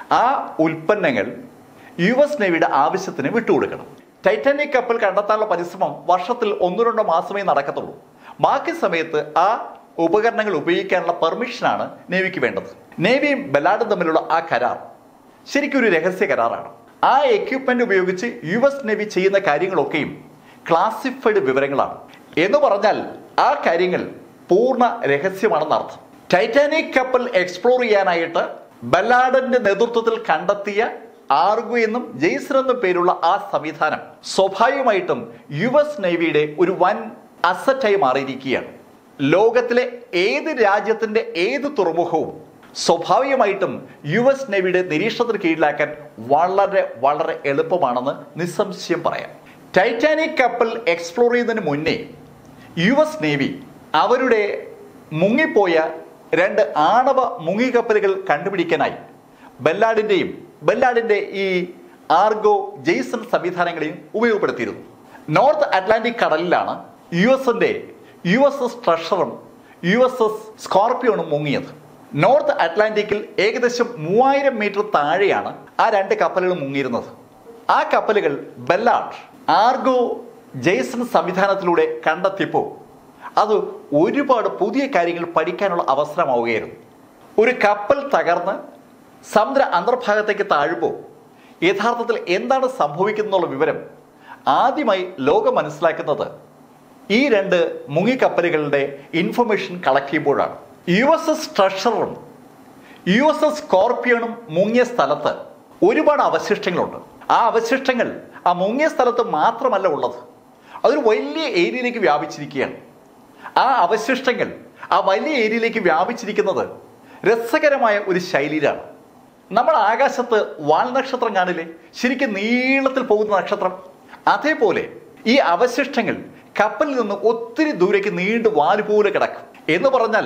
ആ ഉൽപ്പന്നങ്ങൾ യു എസ് നേവിയുടെ ആവശ്യത്തിന് വിട്ടുകൊടുക്കണം ടൈറ്റാനിക് കപ്പൽ കണ്ടെത്താനുള്ള പരിശ്രമം വർഷത്തിൽ ഒന്നു രണ്ടോ മാസമേ നടക്കത്തുള്ളൂ ബാക്കി സമയത്ത് ആ ഉപകരണങ്ങൾ ഉപയോഗിക്കാനുള്ള പെർമിഷനാണ് നേവിക്ക് വേണ്ടത് നേവിയും ബലാഡും തമ്മിലുള്ള ആ കരാർ ശരിക്കും ഒരു രഹസ്യ കരാറാണ് ആ എക്യുപ്മെന്റ് ഉപയോഗിച്ച് യു എസ് നേവി ചെയ്യുന്ന കാര്യങ്ങളൊക്കെയും ക്ലാസിഫൈഡ് വിവരങ്ങളാണ് എന്ന് പറഞ്ഞാൽ ആ കാര്യങ്ങൾ പൂർണ്ണ രഹസ്യമാണെന്ന് അർത്ഥം ടൈറ്റാനിക് കപ്പൽ എക്സ്പ്ലോർ ചെയ്യാനായിട്ട് ബല്ലാഡന്റെ നേതൃത്വത്തിൽ കണ്ടെത്തിയ ആർഗു എന്നും ജെയ്സൺ എന്നും പേരുള്ള ആ സംവിധാനം സ്വാഭാവികമായിട്ടും യു എസ് നേവിയുടെ ഒരു വൻ അസറ്റായി മാറിയിരിക്കുകയാണ് ലോകത്തിലെ ഏത് രാജ്യത്തിന്റെ ഏത് തുറമുഖവും സ്വാഭാവികമായിട്ടും യു എസ് നേവിയുടെ നിരീക്ഷണത്തിന് കീഴിലാക്കാൻ വളരെ വളരെ എളുപ്പമാണെന്ന് നിസ്സംശയം പറയാം ടൈറ്റാനിക് കപ്പൽ എക്സ്പ്ലോർ ചെയ്യുന്നതിന് മുന്നേ യു എസ് നേവി അവരുടെ മുങ്ങിപ്പോയ രണ്ട് ആണവ മുങ്ങിക്കപ്പലുകൾ കണ്ടുപിടിക്കാനായി ബെല്ലാഡിന്റെയും ബെല്ലാഡിന്റെ ഈ ആർഗോ ജെയ്സൺ സംവിധാനങ്ങളെയും ഉപയോഗപ്പെടുത്തിയിരുന്നു നോർത്ത് അറ്റ്ലാന്റിക് കടലിലാണ് യു എസിന്റെ യു എസ് എസ് ട്രഷറും യു എസ് എസ് സ്കോർപ്പിയോണും മുങ്ങിയത് നോർത്ത് അറ്റ്ലാന്റിക്കിൽ ഏകദേശം മൂവായിരം മീറ്റർ താഴെയാണ് ആ രണ്ട് കപ്പലുകൾ മുങ്ങിയിരുന്നത് ആ കപ്പലുകൾ ബെല്ലാഡ് ആർഗോ ജെയ്സൺ സംവിധാനത്തിലൂടെ കണ്ടെത്തിയപ്പോൾ അത് ഒരുപാട് പുതിയ കാര്യങ്ങൾ പഠിക്കാനുള്ള അവസരമാവുകയായിരുന്നു ഒരു കപ്പൽ തകർന്ന് സമുദ്ര അന്തർഭാഗത്തേക്ക് താഴുമ്പോൾ യഥാർത്ഥത്തിൽ എന്താണ് സംഭവിക്കുന്നുള്ള വിവരം ആദ്യമായി ലോകം മനസ്സിലാക്കുന്നത് ഈ രണ്ട് മുങ്ങിക്കപ്പലുകളുടെ ഇൻഫർമേഷൻ കളക്ട് ചെയ്യുമ്പോഴാണ് യു എസ് എസ് ട്രഷറും യു എസ് എസ് സ്കോർപ്പിയണും മുങ്ങിയ സ്ഥലത്ത് ഒരുപാട് അവശിഷ്ടങ്ങളുണ്ട് ആ അവശിഷ്ടങ്ങൾ ആ മുങ്ങിയ സ്ഥലത്ത് മാത്രമല്ല ഉള്ളത് അതൊരു വലിയ ഏരിയയിലേക്ക് വ്യാപിച്ചിരിക്കുകയാണ് ആ അവശിഷ്ടങ്ങൾ ആ വലിയ ഏരിയയിലേക്ക് വ്യാപിച്ചിരിക്കുന്നത് രസകരമായ ഒരു ശൈലിയിലാണ് നമ്മൾ ആകാശത്ത് വാൽനക്ഷത്രം കാണില്ലേ ശരിക്കും നീളത്തിൽ പോകുന്ന നക്ഷത്രം അതേപോലെ ഈ അവശിഷ്ടങ്ങൾ കപ്പലിൽ നിന്ന് ഒത്തിരി ദൂരേക്ക് നീണ്ടു വാല് പോലെ കിടക്കും എന്ന് പറഞ്ഞാൽ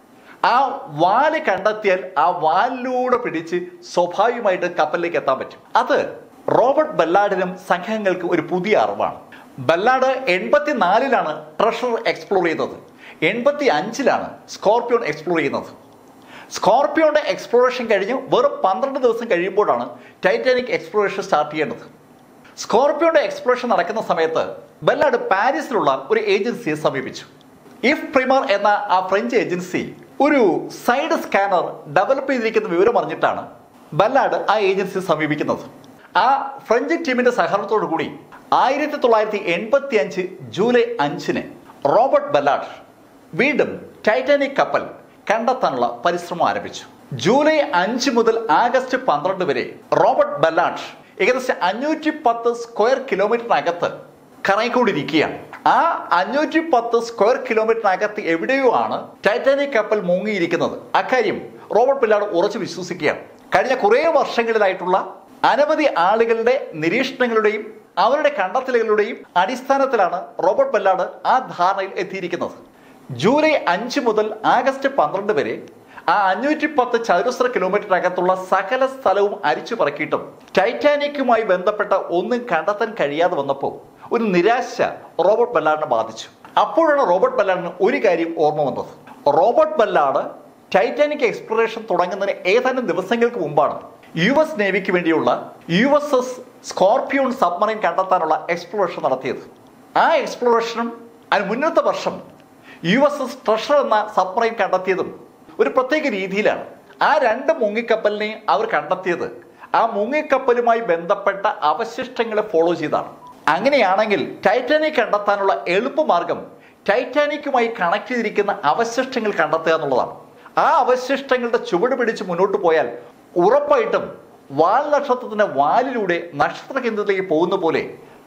ആ വാല് കണ്ടെത്തിയാൽ ആ വാലിലൂടെ പിടിച്ച് സ്വാഭാവികമായിട്ട് കപ്പലിലേക്ക് എത്താൻ പറ്റും അത് റോബർട്ട് ബല്ലാഡിനും സംഘങ്ങൾക്ക് ഒരു പുതിയ അറിവാണ് ബല്ലാഡ് എൺപത്തിനാലിലാണ് ട്രഷർ എക്സ്പ്ലോർ ചെയ്തത് എൺപത്തി അഞ്ചിലാണ് സ്കോർപ്പിയോൺ എക്സ്പ്ലോർ ചെയ്യുന്നത് സ്കോർപ്പിയോന്റെ എക്സ്പ്ലോറേഷൻ കഴിഞ്ഞ് വെറും പന്ത്രണ്ട് ദിവസം കഴിയുമ്പോഴാണ് ടൈറ്റാനിക് എക്സ്പ്ലോറേഷൻ സ്റ്റാർട്ട് ചെയ്യേണ്ടത് സ്കോർപ്പിയോന്റെ എക്സ്പ്ലോറേഷൻ നടക്കുന്ന സമയത്ത് ബെല്ലാഡ് പാരീസിലുള്ള ഒരു ഏജൻസിയെ സമീപിച്ചു ഇഫ് പ്രിമർ എന്ന ആ ഫ്രഞ്ച് ഏജൻസി ഒരു സൈഡ് സ്കാനർ ഡെവലപ്പ് ചെയ്തിരിക്കുന്ന വിവരം അറിഞ്ഞിട്ടാണ് ബല്ലാഡ് ആ ഏജൻസിയെ സമീപിക്കുന്നത് ആ ഫ്രഞ്ച് ടീമിന്റെ സഹകരണത്തോടു കൂടി ആയിരത്തി തൊള്ളായിരത്തി എൺപത്തി അഞ്ച് ജൂലൈ അഞ്ചിന് റോബർട്ട് ബല്ലാഡ് വീണ്ടും ടൈറ്റാനിക് കപ്പൽ കണ്ടെത്താനുള്ള പരിശ്രമം ആരംഭിച്ചു ജൂലൈ അഞ്ച് മുതൽ ആഗസ്റ്റ് പന്ത്രണ്ട് വരെ റോബർട്ട് ബല്ലാഡ് ഏകദേശം അഞ്ഞൂറ്റി പത്ത് സ്ക്വയർ കിലോമീറ്ററിനകത്ത് കറങ്ങിക്കൊണ്ടിരിക്കുകയാണ് ആ അഞ്ഞൂറ്റി പത്ത് സ്ക്വയർ കിലോമീറ്ററിനകത്ത് എവിടെയോ ആണ് ടൈറ്റാനിക് കപ്പൽ മുങ്ങിയിരിക്കുന്നത് അക്കാര്യം റോബർട്ട് ബല്ലാഡ് ഉറച്ചു വിശ്വസിക്കുകയാണ് കഴിഞ്ഞ കുറേ വർഷങ്ങളിലായിട്ടുള്ള അനവധി ആളുകളുടെ നിരീക്ഷണങ്ങളുടെയും അവരുടെ കണ്ടെത്തലുകളുടെയും അടിസ്ഥാനത്തിലാണ് റോബർട്ട് ബല്ലാഡ് ആ ധാരണയിൽ എത്തിയിരിക്കുന്നത് ജൂലൈ അഞ്ച് മുതൽ ആഗസ്റ്റ് പന്ത്രണ്ട് വരെ ആ അഞ്ഞൂറ്റി പത്ത് ചതുരശ്ര കിലോമീറ്ററിനകത്തുള്ള സകല സ്ഥലവും അരിച്ചു പറക്കിയിട്ടും ടൈറ്റാനിക്കുമായി ബന്ധപ്പെട്ട ഒന്നും കണ്ടെത്താൻ കഴിയാതെ വന്നപ്പോൾ ഒരു നിരാശ റോബർട്ട് ബല്ലാഡിനെ ബാധിച്ചു അപ്പോഴാണ് റോബർട്ട് ബല്ലാഡിന് ഒരു കാര്യം ഓർമ്മ വന്നത് റോബർട്ട് ബല്ലാഡ് ടൈറ്റാനിക് എക്സ്പ്ലോറേഷൻ തുടങ്ങുന്നതിന് ഏതാനും ദിവസങ്ങൾക്ക് മുമ്പാണ് യു എസ് നേവിക്ക് വേണ്ടിയുള്ള U S S Scorpion submarine കണ്ടെത്താനുള്ള എക്സ്പ്ലോറേഷൻ നടത്തിയത് ആ എക്സ്പ്ലോറേഷനും അതിന് മുന്നത്തെ വർഷം യു എസ് എസ് ട്രഷർ എന്ന സബ്മറൈൻ കണ്ടെത്തിയതും ഒരു പ്രത്യേക രീതിയിലാണ് ആ രണ്ട് മുങ്ങിക്കപ്പലിനെ അവർ കണ്ടെത്തിയത് ആ മുങ്ങിക്കപ്പലുമായി ബന്ധപ്പെട്ട അവശിഷ്ടങ്ങളെ ഫോളോ ചെയ്താണ് അങ്ങനെയാണെങ്കിൽ ടൈറ്റാനിക് കണ്ടെത്താനുള്ള എളുപ്പമാർഗം ടൈറ്റാനിക്കുമായി കണക്ട് ചെയ്തിരിക്കുന്ന അവശിഷ്ടങ്ങൾ കണ്ടെത്തുക എന്നുള്ളതാണ് ആ അവശിഷ്ടങ്ങളുടെ ചുവട് പിടിച്ച് മുന്നോട്ട് പോയാൽ ഉറപ്പായിട്ടും വാൽ നക്ഷത്രത്തിന്റെ വാലിലൂടെ നക്ഷത്ര കേന്ദ്രത്തിലേക്ക് പോകുന്ന പോലെ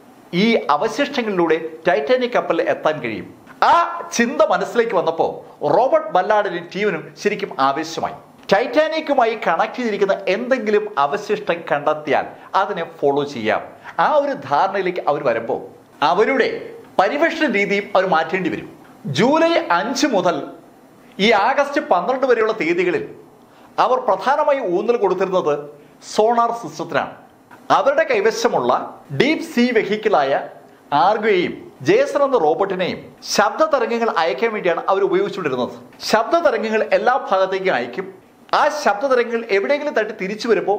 ഈ അവശിഷ്ടങ്ങളിലൂടെ ടൈറ്റാനിക് കപ്പലിൽ എത്താൻ കഴിയും ആ ചിന്ത മനസ്സിലേക്ക് വന്നപ്പോൾ റോബർട്ട് ബല്ലാഡിനും ടീമിനും ശരിക്കും ആവേശമായി ടൈറ്റാനിക്കുമായി കണക്ട് ചെയ്തിരിക്കുന്ന എന്തെങ്കിലും അവശിഷ്ടം കണ്ടെത്തിയാൽ അതിനെ ഫോളോ ചെയ്യാം ആ ഒരു ധാരണയിലേക്ക് അവർ വരുമ്പോൾ അവരുടെ പരിവേഷണ രീതിയും അവർ മാറ്റേണ്ടി വരും ജൂലൈ അഞ്ച് മുതൽ ഈ ആഗസ്റ്റ് പന്ത്രണ്ട് വരെയുള്ള തീയതികളിൽ അവർ പ്രധാനമായി ഊന്നൽ കൊടുത്തിരുന്നത് സോണാർ സിസ്റ്റത്തിനാണ് അവരുടെ കൈവശമുള്ള ഡീപ് സീ വെഹിക്കിളായ ആർഗയെയും ജേസൺ എന്ന റോബോട്ടിനെയും ശബ്ദ തരംഗങ്ങൾ അയക്കാൻ വേണ്ടിയാണ് അവർ ഉപയോഗിച്ചുകൊണ്ടിരുന്നത് ശബ്ദ തരംഗങ്ങൾ എല്ലാ ഭാഗത്തേക്കും അയക്കും ആ ശബ്ദ തരംഗങ്ങൾ എവിടെയെങ്കിലും തട്ടി തിരിച്ചു വരുമ്പോൾ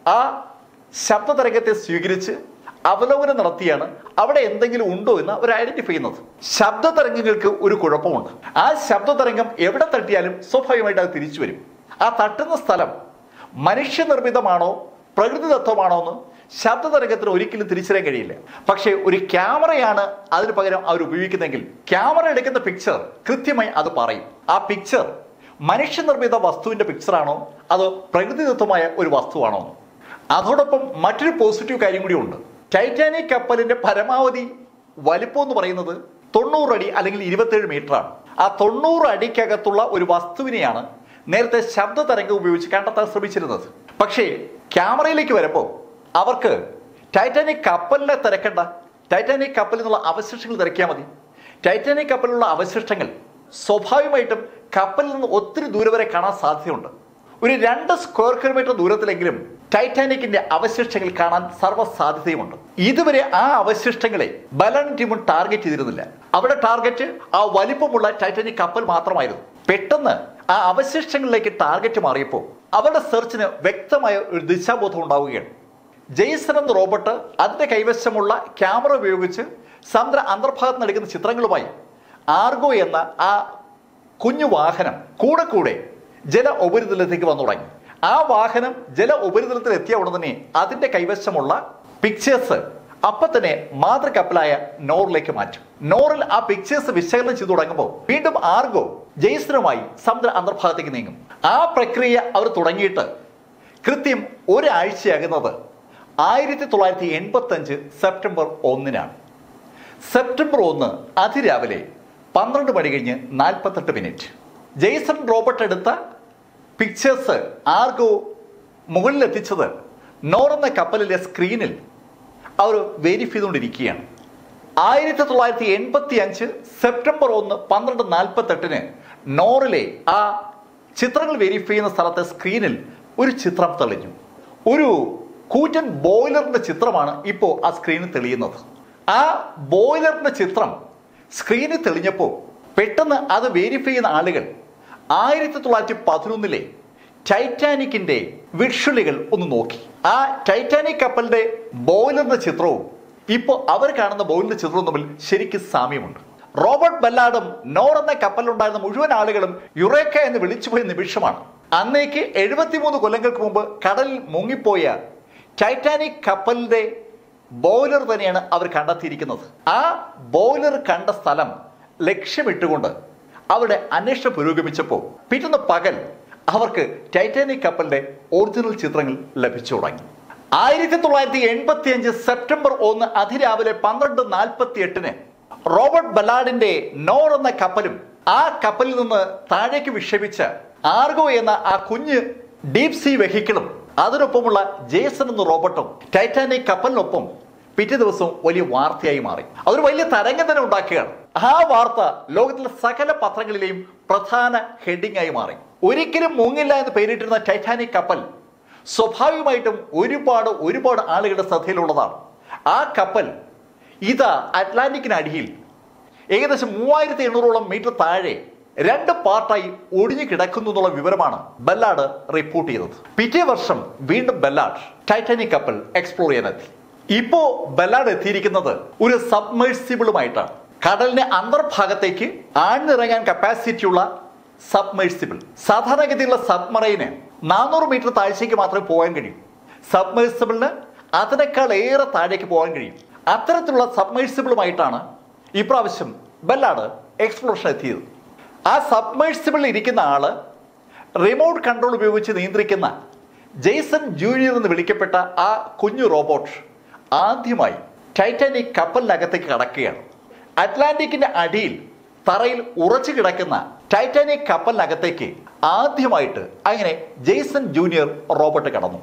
ആ ശബ്ദ തരംഗത്തെ സ്വീകരിച്ച് അവലോകനം നടത്തിയാണ് അവിടെ എന്തെങ്കിലും ഉണ്ടോ എന്ന് അവർ ഐഡന്റിഫൈ ചെയ്യുന്നത് ശബ്ദ തരംഗങ്ങൾക്ക് ഒരു കുഴപ്പമുണ്ട് ആ ശബ്ദ തരംഗം എവിടെ തട്ടിയാലും സ്വാഭാവികമായിട്ട് അത് തിരിച്ചു വരും ആ തട്ടുന്ന സ്ഥലം മനുഷ്യനിർമ്മിതമാണോ പ്രകൃതിദത്തമാണോ എന്ന് ശബ്ദ തരംഗത്തിന് ഒരിക്കലും തിരിച്ചറിയാൻ കഴിയില്ല പക്ഷേ ഒരു ക്യാമറയാണ് അതിന് പകരം അവർ ഉപയോഗിക്കുന്നതെങ്കിൽ ക്യാമറ എടുക്കുന്ന പിക്ചർ കൃത്യമായി അത് പറയും ആ പിക്ചർ മനുഷ്യനിർമ്മിത വസ്തുവിന്റെ പിക്ചറാണോ അതോ പ്രകൃതിദത്തമായ ഒരു വസ്തുവാണോ എന്ന്. അതോടൊപ്പം മറ്റൊരു പോസിറ്റീവ് കാര്യം കൂടി ഉണ്ട് ടൈറ്റാനിക് കപ്പലിന്റെ പരമാവധി വലിപ്പം എന്ന് പറയുന്നത് തൊണ്ണൂറ് അടി അല്ലെങ്കിൽ ഇരുപത്തേഴ് മീറ്റർ ആണ് ആ തൊണ്ണൂറ് അടിക്കകത്തുള്ള ഒരു വസ്തുവിനെയാണ് നേരത്തെ ശബ്ദ തരംഗം ഉപയോഗിച്ച് കണ്ടെത്താൻ ശ്രമിച്ചിരുന്നത് പക്ഷേ ക്യാമറയിലേക്ക് വരുമ്പോൾ അവർക്ക് ടൈറ്റാനിക് കപ്പലിനെ തിരക്കണ്ട ടൈറ്റാനിക് കപ്പലിൽ നിന്നുള്ള അവശിഷ്ടങ്ങൾ തിരക്കിയാൽ മതി ടൈറ്റാനിക് കപ്പലിലുള്ള അവശിഷ്ടങ്ങൾ സ്വാഭാവികമായിട്ടും കപ്പലിൽ നിന്ന് ഒത്തിരി ദൂരെ വരെ കാണാൻ സാധ്യതയുണ്ട് ഒരു രണ്ട് സ്ക്വയർ കിലോമീറ്റർ ദൂരത്തിലെങ്കിലും ടൈറ്റാനിക്കിന്റെ അവശിഷ്ടങ്ങൾ കാണാൻ സർവ്വ സാധ്യതയുമുണ്ട് ഇതുവരെ ആ അവശിഷ്ടങ്ങളെ ബലൻ ടീമും ടാർഗറ്റ് ചെയ്തിരുന്നില്ല അവിടെ ടാർഗറ്റ് ആ വലിപ്പമുള്ള ടൈറ്റാനിക് കപ്പൽ മാത്രമായിരുന്നു പെട്ടെന്ന് ആ അവശിഷ്ടങ്ങളിലേക്ക് ടാർഗറ്റ് മാറിയപ്പോൾ അവരുടെ സെർച്ചിന് വ്യക്തമായ ഒരു ദിശാബോധം ഉണ്ടാവുകയാണ് ജെയ്സൺ എന്ന റോബോട്ട് അതിന്റെ കൈവശമുള്ള ക്യാമറ ഉപയോഗിച്ച് സമുദ്ര അന്തർഭാഗത്ത് നടക്കുന്ന ചിത്രങ്ങളുമായി ആർഗോ എന്ന ആ കുഞ്ഞു വാഹനം കൂടെ കൂടെ ജല ഉപരിതലത്തേക്ക് വന്നു തുടങ്ങി ആ വാഹനം ജല ഉപരിതലത്തിൽ എത്തിയ ഉടൻ തന്നെ അതിന്റെ കൈവശമുള്ള പിക്ചേഴ്സ് അപ്പൊ തന്നെ മാതൃകപ്പലായ നോറിലേക്ക് മാറ്റും നോറിൽ ആ പിക്ചേഴ്സ് വിശകലനം ചെയ്തു തുടങ്ങുമ്പോൾ വീണ്ടും ആർഗോ ജെയ്സനുമായി സമുദ്ര അന്തർഭാഗത്തേക്ക് നീങ്ങും ആ പ്രക്രിയ അവർ തുടങ്ങിയിട്ട് കൃത്യം ഒരാഴ്ചയാകുന്നത് ആയിരത്തി തൊള്ളായിരത്തി എൺപത്തി അഞ്ച് സെപ്റ്റംബർ ഒന്നിനാണ് സെപ്റ്റംബർ ഒന്ന് അതിരാവിലെ പന്ത്രണ്ട് മണി കഴിഞ്ഞ് നാൽപ്പത്തെട്ട് മിനിറ്റ് ജെയ്സൺ റോബർട്ട് എടുത്ത പിക്ചേഴ്സ് ആർഗോ മുകളിലെത്തിച്ചത് നോർ എന്ന കപ്പലിലെ സ്ക്രീനിൽ അവർ വെരിഫൈ ചെയ്തുകൊണ്ടിരിക്കുകയാണ് ആയിരത്തി തൊള്ളായിരത്തി എൺപത്തി അഞ്ച് സെപ്റ്റംബർ ഒന്ന് പന്ത്രണ്ട് നാൽപ്പത്തെട്ടിന് നോറിലെ ആ ചിത്രങ്ങൾ വെരിഫൈ ചെയ്യുന്ന സ്ഥലത്തെ സ്ക്രീനിൽ ഒരു ചിത്രം തെളിഞ്ഞു ഒരു കൂറ്റൻ ബോയിലറിന്റെ ചിത്രമാണ് ഇപ്പോൾ ആ സ്ക്രീനിൽ തെളിയുന്നത് ആ ബോയിലറിന്റെ ചിത്രം സ്ക്രീനിൽ തെളിഞ്ഞപ്പോൾ പെട്ടെന്ന് അത് വെരിഫൈ ചെയ്യുന്ന ആളുകൾ ആയിരത്തി തൊള്ളായിരത്തി പതിനൊന്നിലെ ടൈറ്റാനിക്കിന്റെ വിഷ്വലുകൾ ഒന്ന് നോക്കി ആ ടൈറ്റാനിക് കപ്പലിന്റെ ബോയിലറിന്റെ ചിത്രവും ഇപ്പോൾ അവർ കാണുന്ന ബോയിലറിന്റെ ചിത്രവും തമ്മിൽ ശരിക്കും സാമ്യമുണ്ട് റോബർട്ട് ബെല്ലാഡും നോർ എന്ന കപ്പലിലുണ്ടായിരുന്ന മുഴുവൻ ആളുകളും യുറേക്ക എന്ന് വിളിച്ചുപോയ നിമിഷമാണ് അന്നേക്ക് എഴുപത്തിമൂന്ന് കൊല്ലങ്ങൾക്ക് മുമ്പ് കടലിൽ മുങ്ങിപ്പോയ ടൈറ്റാനിക് കപ്പലിന്റെ ബോയിലർ തന്നെയാണ് അവർ കണ്ടെത്തിയിരിക്കുന്നത് ആ ബോയിലർ കണ്ട സ്ഥലം ലക്ഷ്യമിട്ടുകൊണ്ട് അവരുടെ അന്വേഷണം പുരോഗമിച്ചപ്പോൾ പിറ്റേന്ന് പകൽ അവർക്ക് ടൈറ്റാനിക് കപ്പലിന്റെ ഒറിജിനൽ ചിത്രങ്ങൾ ലഭിച്ചു തുടങ്ങി ആയിരത്തി തൊള്ളായിരത്തി എൺപത്തി അഞ്ച് സെപ്റ്റംബർ ഒന്ന് അതിരാവിലെ പന്ത്രണ്ട് നാൽപ്പത്തി എട്ടിന് റോബർട്ട് ബലാഡിന്റെ നോർ എന്ന കപ്പലും ആ കപ്പലിൽ നിന്ന് താഴേക്ക് വിക്ഷേപിച്ച ആർഗോ എന്ന ആ കുഞ്ഞ് ഡീപ് സീ വെഹിക്കിളും അതിനൊപ്പമുള്ള ജേസൺ എന്ന റോബോട്ടും ടൈറ്റാനിക് കപ്പലിനൊപ്പം പിറ്റേ ദിവസം വലിയ വാർത്തയായി മാറി അതൊരു വലിയ തരംഗം തന്നെ ഉണ്ടാക്കുകയാണ് ആ വാർത്ത ലോകത്തിലെ സകല പത്രങ്ങളിലെയും പ്രധാന ഹെഡിംഗ് ആയി മാറി ഒരിക്കലും മുങ്ങില്ല എന്ന് പേരിട്ടിരുന്ന ടൈറ്റാനിക് കപ്പൽ സ്വാഭാവികമായിട്ടും ഒരുപാട് ഒരുപാട് ആളുകളുടെ ശ്രദ്ധയിലുള്ളതാണ് ആ കപ്പൽ ഇതാ അറ്റ്ലാന്റിക്കിനടിയിൽ ഏകദേശം മൂവായിരത്തി എണ്ണൂറോളം മീറ്റർ താഴെ രണ്ട് പാർട്ടായി ഒടിഞ്ഞു കിടക്കുന്നു എന്നുള്ള വിവരമാണ് ബെല്ലാഡ് റിപ്പോർട്ട് ചെയ്തത് പിറ്റേ വർഷം വീണ്ടും ബെല്ലാഡ് ടൈറ്റാനിക് കപ്പൽ എക്സ്പ്ലോർ ചെയ്യാനെത്തി ഇപ്പോ ബെല്ലാഡ് എത്തിയിരിക്കുന്നത് ഒരു സബ്മേഴ്സിബിളുമായിട്ടാണ് കടലിന്റെ അന്തർഭാഗത്തേക്ക് ആഴ്ന്നിറങ്ങാൻ കപ്പാസിറ്റിയുള്ള സബ്മേഴ്സിബിൾ സാധാരണഗതിയിലുള്ള സബ്മറൈന് നാനൂറ് മീറ്റർ താഴ്ചയ്ക്ക് മാത്രമേ പോകാൻ കഴിയൂ സബ്മേഴ്സിബിളിന് അതിനേക്കാൾ ഏറെ താഴേക്ക് പോകാൻ കഴിയും അത്തരത്തിലുള്ള സബ്മേഴ്സിബിളുമായിട്ടാണ് ഇപ്രാവശ്യം ബെല്ലാഡ് എക്സ്പ്ലോഷൻ എത്തിയത് ആ സബ്മേഴ്സിബിളിൽ ഇരിക്കുന്ന ആള് റിമോട്ട് കൺട്രോൾ ഉപയോഗിച്ച് നിയന്ത്രിക്കുന്ന ജെയ്സൺ ജൂനിയർ എന്ന് വിളിക്കപ്പെട്ട ആ കുഞ്ഞു റോബോട്ട് ആദ്യമായി ടൈറ്റാനിക് കപ്പലിനകത്തേക്ക് കടക്കുകയാണ് അറ്റ്ലാന്റിക്കിന്റെ അടിയിൽ തറയിൽ ഉറച്ചു കിടക്കുന്ന ടൈറ്റാനിക് കപ്പലിനകത്തേക്ക് ആദ്യമായിട്ട് അങ്ങനെ ജെയ്സൺ ജൂനിയർ റോബോട്ട് കടന്നു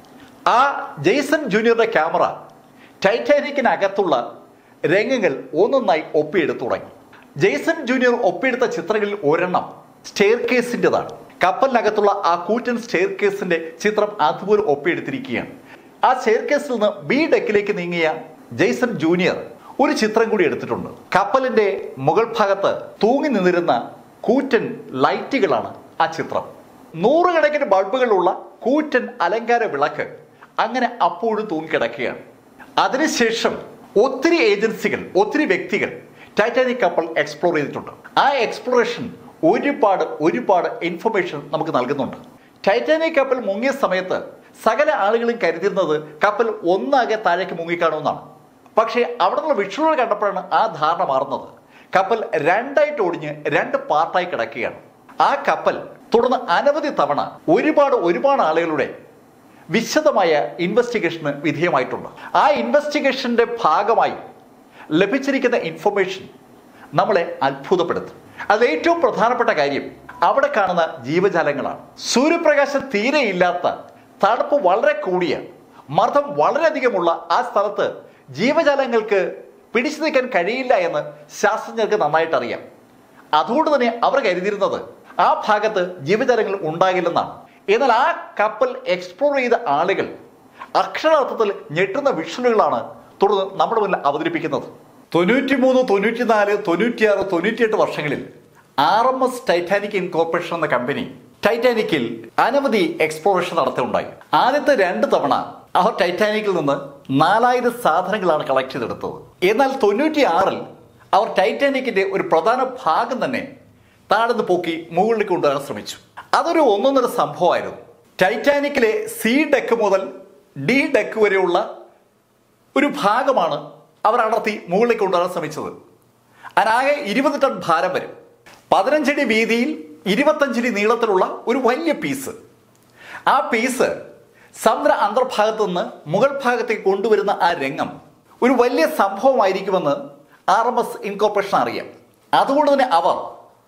ആ ജെയ്സൺ ജൂനിയറുടെ ക്യാമറ ടൈറ്റാനിക്കിനകത്തുള്ള രംഗങ്ങൾ ഒന്നൊന്നായി ഒപ്പിയെടുത്തു തുടങ്ങി ജെയ്സൺ ജൂനിയർ ഒപ്പിയെടുത്ത ചിത്രങ്ങളിൽ ഒരെണ്ണം സ്റ്റെയർ കേസിൻ്റെതാണ് കപ്പലിനകത്തുള്ള ആ കൂറ്റൻ സ്റ്റെയർ കേസിന്റെ ചിത്രം അതുപോലെ ഒപ്പിയെടുത്തിരിക്കുകയാണ് ആ സ്റ്റെയർ കേസിൽ നിന്ന് ബി ഡെക്കിലേക്ക് നീങ്ങിയ ജെയ്സൺ ജൂനിയർ ഒരു ചിത്രം കൂടി എടുത്തിട്ടുണ്ട് കപ്പലിന്റെ മുകൾ ഭാഗത്ത് തൂങ്ങി നിന്നിരുന്ന കൂറ്റൻ ലൈറ്റുകളാണ് ആ ചിത്രം നൂറുകണക്കിന് ബൾബുകളുള്ള കൂറ്റൻ അലങ്കാര വിളക്ക് അങ്ങനെ അപ്പോഴും തൂങ്ങിക്കിടക്കുകയാണ് അതിനുശേഷം ഒത്തിരി ഏജൻസികൾ ഒത്തിരി വ്യക്തികൾ ടൈറ്റാനിക് കപ്പൽ എക്സ്പ്ലോർ ചെയ്തിട്ടുണ്ട് ആ എക്സ്പ്ലോറേഷൻ ഒരുപാട് ഒരുപാട് ഇൻഫർമേഷൻ നമുക്ക് നൽകുന്നുണ്ട് ടൈറ്റാനിക് കപ്പൽ മുങ്ങിയ സമയത്ത് സകല ആളുകളും കരുതിയിരുന്നത് കപ്പൽ ഒന്നാകെ താഴേക്ക് മുങ്ങിക്കാണുമെന്നാണ് പക്ഷേ അവിടെ നിന്നുള്ള വിഷ്വലുകൾ കണ്ടപ്പോഴാണ് ആ ധാരണ മാറുന്നത് കപ്പൽ രണ്ടായിട്ട് ഒടിഞ്ഞ് രണ്ട് പാർട്ടായി കിടക്കുകയാണ് ആ കപ്പൽ തുടർന്ന് അനവധി തവണ ഒരുപാട് ഒരുപാട് ആളുകളുടെ വിശദമായ ഇൻവെസ്റ്റിഗേഷന് വിധേയമായിട്ടുണ്ട് ആ ഇൻവെസ്റ്റിഗേഷന്റെ ഭാഗമായി ലഭിച്ചിരിക്കുന്ന ഇൻഫർമേഷൻ നമ്മളെ അത്ഭുതപ്പെടുത്തും അത് ഏറ്റവും പ്രധാനപ്പെട്ട കാര്യം അവിടെ കാണുന്ന ജീവജാലങ്ങളാണ് സൂര്യപ്രകാശം തീരെ ഇല്ലാത്ത തണുപ്പ് വളരെ കൂടിയ മർദ്ദം വളരെയധികമുള്ള ആ സ്ഥലത്ത് ജീവജാലങ്ങൾക്ക് പിടിച്ചു നിൽക്കാൻ കഴിയില്ല എന്ന് ശാസ്ത്രജ്ഞർക്ക് നന്നായിട്ട് അറിയാം അതുകൊണ്ട് തന്നെ അവർ കരുതിയിരുന്നത് ആ ഭാഗത്ത് ജീവജാലങ്ങൾ ഉണ്ടാകില്ലെന്നാണ് എന്നാൽ ആ കപ്പൽ എക്സ്പ്ലോർ ചെയ്ത ആളുകൾ അക്ഷരാർത്ഥത്തിൽ ഞെട്ടുന്ന വിഷ്വലുകളാണ് തുടർന്ന് നമ്മുടെ മുന്നിൽ അവതരിപ്പിക്കുന്നത് തൊണ്ണൂറ്റി മൂന്ന് തൊണ്ണൂറ്റിനാല് തൊണ്ണൂറ്റിയാറ് തൊണ്ണൂറ്റിയെട്ട് വർഷങ്ങളിൽ R M S Titanic incorporation എന്ന കമ്പനി ടൈറ്റാനിക്കിൽ അനവധി എക്സ്പ്ലോറേഷൻ നടത്തുകയുണ്ടായി ആദ്യത്തെ രണ്ട് തവണ അവർ ടൈറ്റാനിക്കിൽ നിന്ന് നാലായിരം സാധനങ്ങളാണ് കളക്ട് ചെയ്തെടുത്തത് എന്നാൽ തൊണ്ണൂറ്റി ആറിൽ അവർ ടൈറ്റാനിക്കിന്റെ ഒരു പ്രധാന ഭാഗം തന്നെ താഴ്ന്ന് പൊക്കി മുകളിലേക്ക് കൊണ്ടുവരാൻ ശ്രമിച്ചു അതൊരു ഒന്നൊന്നര സംഭവമായിരുന്നു ടൈറ്റാനിക്കിലെ സി ഡെക്ക് മുതൽ ഡി ഡെക്ക് വരെയുള്ള ഒരു ഭാഗമാണ് അവർ അടർത്തി മുകളിലേക്ക് കൊണ്ടുവരാൻ ശ്രമിച്ചത് അതിനാകെ ഇരുപത് ടൺ ഭാരം വരും പതിനഞ്ചടി വീതിയിൽ ഇരുപത്തഞ്ചടി നീളത്തിലുള്ള ഒരു വലിയ പീസ് ആ പീസ് സമുദ്ര അന്തർഭാഗത്ത് നിന്ന് മുകൾ ഭാഗത്തേക്ക് കൊണ്ടുവരുന്ന ആ രംഗം ഒരു വലിയ സംഭവമായിരിക്കുമെന്ന് ആർ എം എസ് ഇൻകോർപ്പറേഷൻ അറിയാം അതുകൊണ്ട് തന്നെ അവർ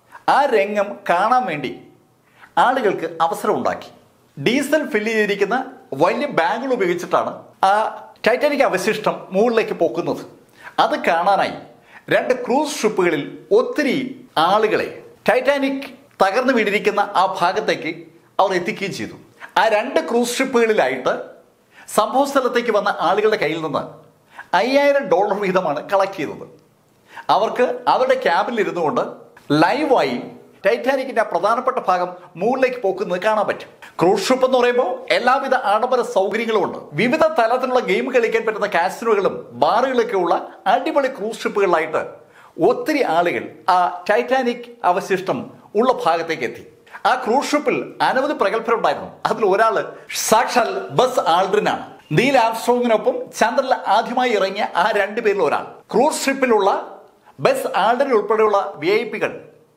ആ രംഗം കാണാൻ വേണ്ടി ആളുകൾക്ക് അവസരം ഉണ്ടാക്കി ഡീസൽ ഫില്ല് ചെയ്തിരിക്കുന്ന വലിയ ബാഗുകൾ ഉപയോഗിച്ചിട്ടാണ് ആ ടൈറ്റാനിക് അവശിഷ്ടം മുകളിലേക്ക് പൊക്കുന്നത് അത് കാണാനായി രണ്ട് ക്രൂസ് ഷിപ്പുകളിൽ ഒത്തിരി ആളുകളെ ടൈറ്റാനിക് തകർന്നു വീണിരിക്കുന്ന ആ ഭാഗത്തേക്ക് അവർ എത്തിക്കുകയും ചെയ്തു ആ രണ്ട് ക്രൂസ് ഷിപ്പുകളിലായിട്ട് സംഭവ സ്ഥലത്തേക്ക് വന്ന ആളുകളുടെ കയ്യിൽ നിന്ന് അയ്യായിരം ഡോളർ വീതമാണ് കളക്ട് ചെയ്തത് അവർക്ക് അവരുടെ ക്യാബിൽ ഇരുന്നു കൊണ്ട് ലൈവായി ടൈറ്റാനിക്കിന്റെ ആ പ്രധാനപ്പെട്ട ഭാഗം മുകളിലേക്ക് പോക്കുന്നത് കാണാൻ പറ്റും ക്രൂസ് ഷിപ്പ് എന്ന് പറയുമ്പോൾ എല്ലാവിധ ആഡംബര സൗകര്യങ്ങളും ഉണ്ട് വിവിധ തലത്തിലുള്ള ഗെയിം കളിക്കാൻ പറ്റുന്ന കാസിനുകളും ബാറുകളൊക്കെ ഉള്ള അടിപൊളി ക്രൂസ് ഷിപ്പുകളിലായിട്ട് ഒത്തിരി ആളുകൾ ആ ടൈറ്റാനിക് അവശിഷ്ടം ഉള്ള ഭാഗത്തേക്ക് എത്തി ആ ക്രൂസ് ഷിപ്പിൽ അനവധി പ്രഗത്ഭരുണ്ടായിരുന്നു അതിൽ ഒരാള് സാക്ഷാൽ ബസ് ആൾഡ്രിനാണ് നീൽ ആംസ്ട്രോങ്ങിനൊപ്പം ചന്ദ്രനിൽ ആദ്യമായി ഇറങ്ങിയ ആ രണ്ടുപേരിൽ ഒരാൾ ക്രൂസ് ഷിപ്പിലുള്ള ബസ് ആൾഡ്രിൻ ഉൾപ്പെടെയുള്ള വി ഐ പികൾ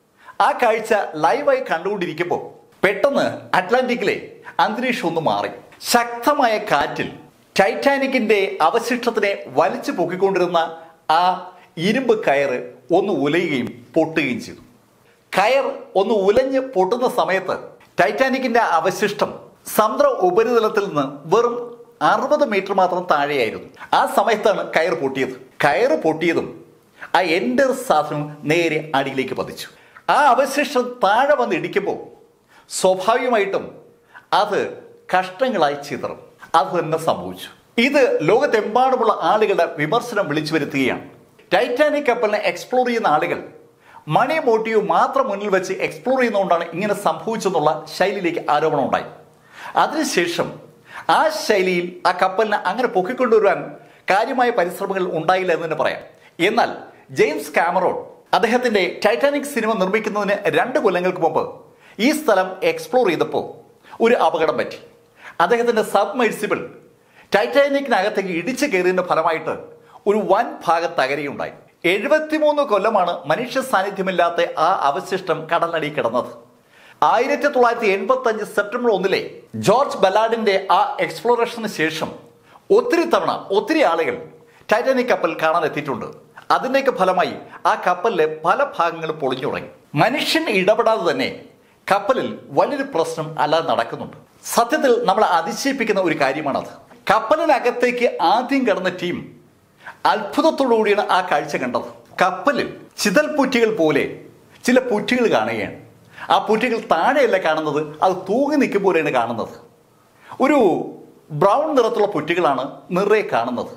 ആ കാഴ്ച ലൈവായി കണ്ടുകൊണ്ടിരിക്കുമ്പോൾ പെട്ടെന്ന് അറ്റ്ലാന്റിക്കിലെ അന്തരീക്ഷം ഒന്ന് മാറി ശക്തമായ കാറ്റിൽ ടൈറ്റാനിക്കിന്റെ അവശിഷ്ടത്തിനെ വലിച്ചു പൊക്കിക്കൊണ്ടിരുന്ന ആ ഇരുമ്പ് കയറ് ഒന്ന് ഉലയുകയും പൊട്ടുകയും ചെയ്തു കയർ ഒന്ന് ഉലഞ്ഞ് പൊട്ടുന്ന സമയത്ത് ടൈറ്റാനിക്കിന്റെ അവശിഷ്ടം സമുദ്ര ഉപരിതലത്തിൽ നിന്ന് വെറും അറുപത് മീറ്റർ മാത്രം താഴെയായിരുന്നു ആ സമയത്താണ് കയർ പൊട്ടിയത് കയർ പൊട്ടിയതും ആ എൻ്റെ സാധനം നേരെ അടിയിലേക്ക് പതിച്ചു ആ അവശിഷ്ടം താഴെ വന്ന് ഇടിക്കുമ്പോൾ സ്വാഭാവികമായിട്ടും അത് കഷ്ടങ്ങളായി ചിതറും അത് തന്നെ സംഭവിച്ചു ഇത് ലോകത്തെമ്പാടുമുള്ള ആളുകളുടെ വിമർശനം വിളിച്ചു വരുത്തുകയാണ് ടൈറ്റാനിക് കപ്പലിനെ എക്സ്പ്ലോർ ചെയ്യുന്ന ആളുകൾ മണി മോട്ടീവ് മാത്രം മുന്നിൽ വെച്ച് എക്സ്പ്ലോർ ചെയ്യുന്നതുകൊണ്ടാണ് ഇങ്ങനെ സംഭവിച്ചെന്നുള്ള ശൈലിയിലേക്ക് ആരോപണം ഉണ്ടായി അതിനുശേഷം ആ ശൈലിയിൽ ആ കപ്പലിനെ അങ്ങനെ പൊക്കിക്കൊണ്ടുവരാൻ കാര്യമായ പരിശ്രമങ്ങൾ ഉണ്ടായില്ല എന്ന് തന്നെ പറയാം എന്നാൽ ജെയിംസ് കാമറോൺ അദ്ദേഹത്തിന്റെ ടൈറ്റാനിക് സിനിമ നിർമ്മിക്കുന്നതിന് രണ്ട് കൊല്ലങ്ങൾക്ക് മുമ്പ് ഈ സ്ഥലം എക്സ്പ്ലോർ ചെയ്തപ്പോൾ ഒരു അപകടം പറ്റി അദ്ദേഹത്തിന്റെ സബ്മെഴ്സിബിൾ ടൈറ്റാനിക്കിനകത്തേക്ക് ഇടിച്ചു കയറിയതിന്റെ ഫലമായിട്ട് ഒരു വൻ ഭാഗം തകരുകയുണ്ടായി എഴുപത്തിമൂന്ന് കൊല്ലമാണ് മനുഷ്യ സാന്നിധ്യമില്ലാത്ത ആ അവശിഷ്ടം കടലടി കിടന്നത് ആയിരത്തി തൊള്ളായിരത്തി എൺപത്തി അഞ്ച് സെപ്റ്റംബർ ഒന്നിലെ ജോർജ് ബലാഡിന്റെ ആ എക്സ്പ്ലോറേഷന് ശേഷം ഒത്തിരി തവണ ഒത്തിരി ആളുകൾ ടൈറ്റാനിക് കപ്പൽ കാണാൻ എത്തിയിട്ടുണ്ട് അതിന്റെയൊക്കെ ഫലമായി ആ കപ്പലിലെ പല ഭാഗങ്ങളും പൊളിഞ്ഞു തുടങ്ങി മനുഷ്യൻ ഇടപെടാതെ തന്നെ കപ്പലിൽ വലിയൊരു പ്രശ്നം അല്ലാതെ നടക്കുന്നുണ്ട് സത്യത്തിൽ നമ്മളെ അതിശയിപ്പിക്കുന്ന ഒരു കാര്യമാണത് കപ്പലിനകത്തേക്ക് ആദ്യം കടന്ന ടീം അത്ഭുതത്തോടുകൂടിയാണ് ആ കാഴ്ച കണ്ടത് കപ്പലിൽ ചിതൽ പുറ്റികൾ പോലെ ചില പുറ്റികൾ കാണുകയാണ് ആ പുറ്റികൾ താഴെയല്ല കാണുന്നത് അത് തൂങ്ങി നിൽക്കും പോലെയാണ് കാണുന്നത് ഒരു ബ്രൗൺ നിറത്തുള്ള പുറ്റികളാണ് നിറയെ കാണുന്നത്